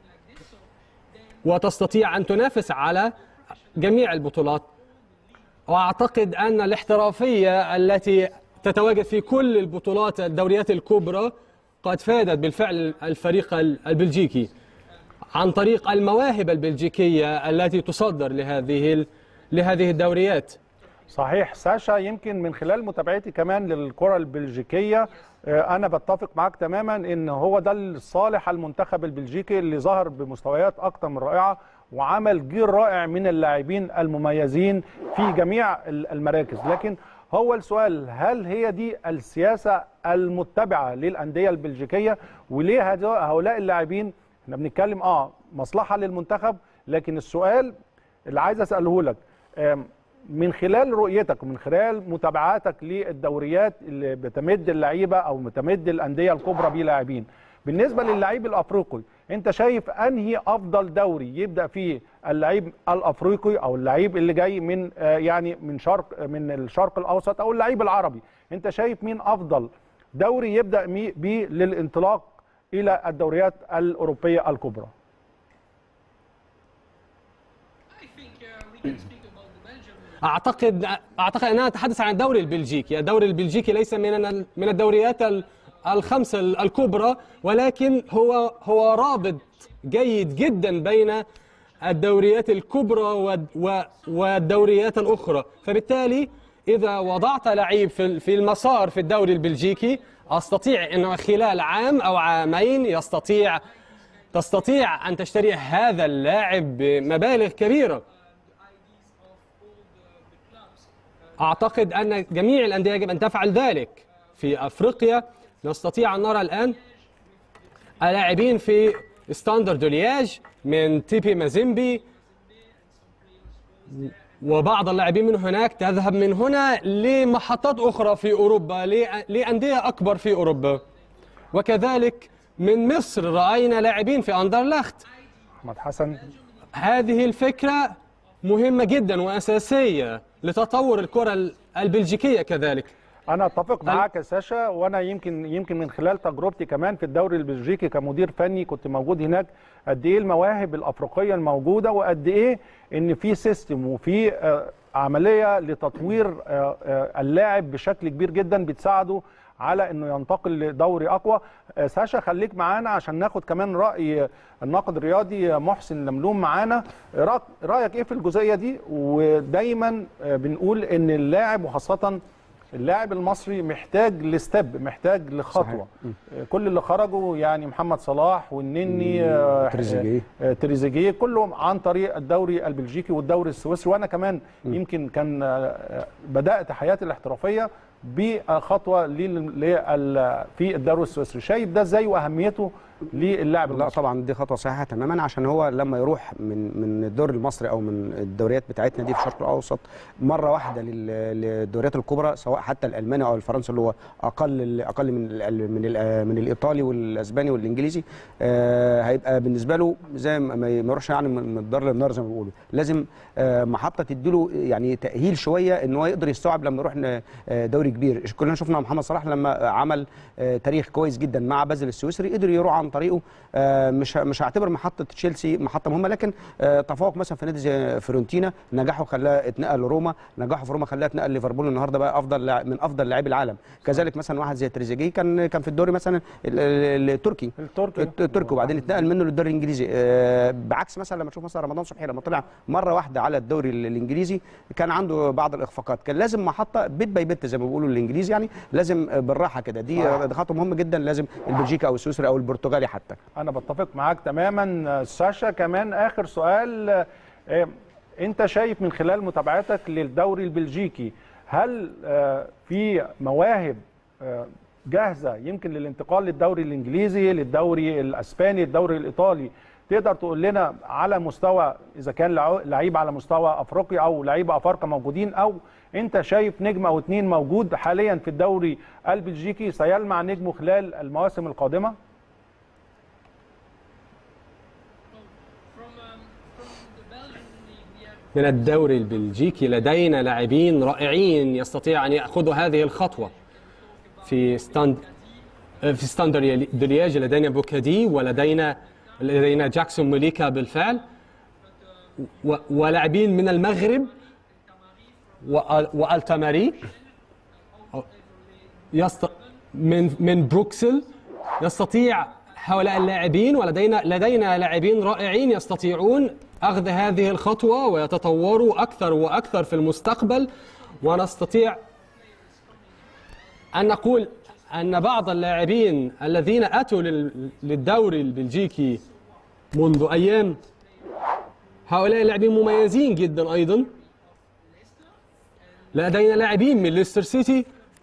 وتستطيع أن تنافس على جميع البطولات وأعتقد أن الاحترافية التي تتواجد في كل البطولات الدوريات الكبرى قد فادت بالفعل الفريق البلجيكي عن طريق المواهب البلجيكية التي تصدر لهذه ال- لهذه الدوريات صحيح ساشا يمكن من خلال متابعتي كمان للكرة البلجيكية آه، أنا بتفق معاك تماما إن هو ده الصالح المنتخب البلجيكي اللي ظهر بمستويات أكتر من رائعة وعمل جيل رائع من اللاعبين المميزين في جميع ال- المراكز لكن هو السؤال هل هي دي السياسة المتبعة للأندية البلجيكية وليه هذو- هؤلاء اللاعبين احنا بنتكلم اه مصلحة للمنتخب لكن السؤال اللي عايز اساله لك آم، من خلال رؤيتك ومن خلال متابعاتك للدوريات اللي بتمد اللعيبه او بتمد الانديه الكبرى بلاعبين بالنسبه للعيب الافريقي انت شايف انهي افضل دوري يبدا فيه اللعيب الافريقي او اللعيب اللي جاي من آه، يعني من شرق من الشرق الاوسط او اللعيب العربي انت شايف مين افضل دوري يبدا مي- بيه للانطلاق الى الدوريات الاوروبيه الكبرى اعتقد اعتقد اننا نتحدث عن الدوري البلجيكي، الدوري البلجيكي ليس من ال- من الدوريات ال- الخمسه ال- الكبرى ولكن هو هو رابط جيد جدا بين الدوريات الكبرى والد- و- والدوريات الاخرى، فبالتالي اذا وضعت لعيب في ال- في المسار في الدوري البلجيكي استطيع انه خلال عام او عامين يستطيع تستطيع أن تشتري هذا اللاعب بمبالغ كبيرة أعتقد أن جميع الأندية يجب أن تفعل ذلك في أفريقيا نستطيع أن نرى الآن اللاعبين في ستاندرد لياج من تيبي مازيمبي وبعض اللاعبين من هناك تذهب من هنا لمحطات أخرى في أوروبا لأ- لأندية أكبر في أوروبا وكذلك من مصر رأينا لاعبين في أندرلخت احمد حسن هذه الفكرة مهمة جدا وأساسية لتطور الكرة ال- البلجيكية كذلك انا اتفق معاك يا ساشا وانا يمكن يمكن من خلال تجربتي كمان في الدوري البلجيكي كمدير فني كنت موجود هناك قد ايه المواهب الافريقيه الموجوده وقد ايه ان في سيستم وفي آه، عمليه لتطوير آه، آه، اللاعب بشكل كبير جدا بتساعده على انه ينتقل لدوري اقوى آه، ساشا خليك معانا عشان ناخد كمان راي الناقد الرياضي محسن لملوم معانا رأ- رايك ايه في الجزئيه دي ودايما آه، بنقول ان اللاعب وخاصه اللاعب المصري محتاج لستب محتاج لخطوه صحيح. كل اللي خرجوا يعني محمد صلاح والنني آه، تريزيجيه. آه، تريزيجيه كلهم عن طريق الدوري البلجيكي والدوري السويسري وانا كمان يمكن كان آه، بدات حياتي الاحترافيه بخطوه لل- لل- في الدوري السويسري شايف ده ازاي واهميته للاعب لا المصري طبعا دي خطوه صحيحه تماما عشان هو لما يروح من من الدوري المصري او من الدوريات بتاعتنا دي في الشرق الاوسط مره واحده لل- للدوريات الكبرى سواء حتى الالماني او الفرنسي اللي هو اقل اقل من ال من ال من الايطالي والاسباني والانجليزي آه، هيبقى بالنسبه له زي ما ما يروحش يعني من من الدار للنار زي ما بيقولوا لازم آه، محطه تديله يعني تاهيل شويه ان هو يقدر يستوعب لما يروح ن- آه، دوري كبير كلنا شفنا محمد صلاح لما عمل آه، تاريخ كويس جدا مع بازل السويسري قدر يروح عن طريقه آه، مش مش هعتبر محطه تشيلسي محطه مهمه لكن آه، تفوق مثلا في نادي زي فيورنتينا نجاحه خلاه اتنقل لروما نجاحه في روما خلاه اتنقل ليفربول النهارده بقى افضل لاعب- من افضل لاعبي العالم كذلك مثلا واحد زي تريزيجيه كان كان في الدوري مثلا ال- ال- التركي التركي التركي وبعدين اتنقل منه للدوري الانجليزي آه، بعكس مثلا لما تشوف مثلا رمضان صبحي لما طلع مره واحده على الدوري ال- الانجليزي كان عنده بعض الاخفاقات كان لازم محطه بيت باي بيت زي ما بيقولوا الانجليزي يعني لازم آه، بالراحه كده دي صح. دي خطوه مهمه جدا لازم البلجيكي او السويسري او البرتغالي حتى انا بتفق معاك تماما آه، ساشا كمان اخر سؤال آه، آه، انت شايف من خلال متابعتك للدوري البلجيكي هل آه، في مواهب آه، جاهزه يمكن للانتقال للدوري الانجليزي للدوري الاسباني الدوري الايطالي تقدر تقول لنا على مستوى اذا كان لعو- لعيب على مستوى افريقيا او لعيبه افارقه موجودين او انت شايف نجم او اتنين موجود حاليا في الدوري البلجيكي سيلمع نجمه خلال المواسم القادمه من الدوري البلجيكي لدينا لاعبين رائعين يستطيع أن يأخذوا هذه الخطوة في ستاند في ستاندر دلياج لدينا بوكادي ولدينا لدينا جاكسون موليكا بالفعل و- ولاعبين من المغرب وأل- والتماري يست... من من بروكسل يستطيع هؤلاء اللاعبين ولدينا لدينا لاعبين رائعين يستطيعون اخذ هذه الخطوه ويتطوروا اكثر واكثر في المستقبل ونستطيع ان نقول ان بعض اللاعبين الذين اتوا لل- للدوري البلجيكي منذ ايام هؤلاء اللاعبين مميزين جدا ايضا لدينا لاعبين من ليستر سيتي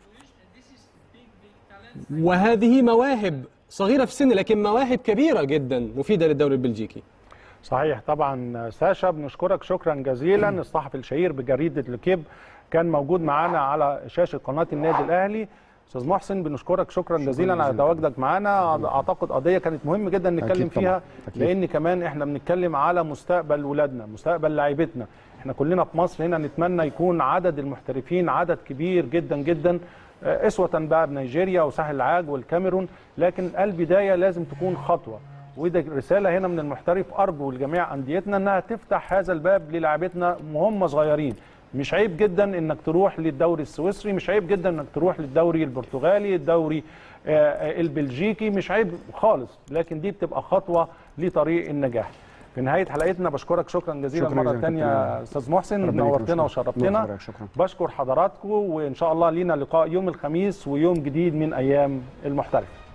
وهذه مواهب صغيرة في السن لكن مواهب كبيرة جدا مفيدة للدوري البلجيكي صحيح طبعا ساشا بنشكرك شكرا جزيلا الصحفي الشهير بجريده الكيب كان موجود معانا على شاشه قناه النادي الاهلي استاذ محسن بنشكرك شكرا جزيلا على تواجدك معانا اعتقد قضيه كانت مهم جدا نتكلم أكيد طبعاً. فيها أكيد. لان كمان احنا بنتكلم على مستقبل ولادنا مستقبل لاعيبتنا احنا كلنا في مصر هنا نتمنى يكون عدد المحترفين عدد كبير جدا جدا آه، اسوه بقى بنيجيريا وساحل العاج والكاميرون لكن البدايه لازم تكون خطوه وده رساله هنا من المحترف ارجو لجميع انديتنا انها تفتح هذا الباب للاعبتنا وهم صغيرين مش عيب جدا انك تروح للدوري السويسري مش عيب جدا انك تروح للدوري البرتغالي الدوري آه، آه، البلجيكي مش عيب خالص لكن دي بتبقى خطوه لطريق النجاح في نهايه حلقتنا بشكرك شكرا جزيلا شكراً مره جزيلاً ثانيه كابتن. استاذ محسن ربنا يكرمك. نورتنا شكراً. وشرفتنا الله يخليك. شكراً. بشكر حضراتكم وان شاء الله لينا لقاء يوم الخميس ويوم جديد من ايام المحترف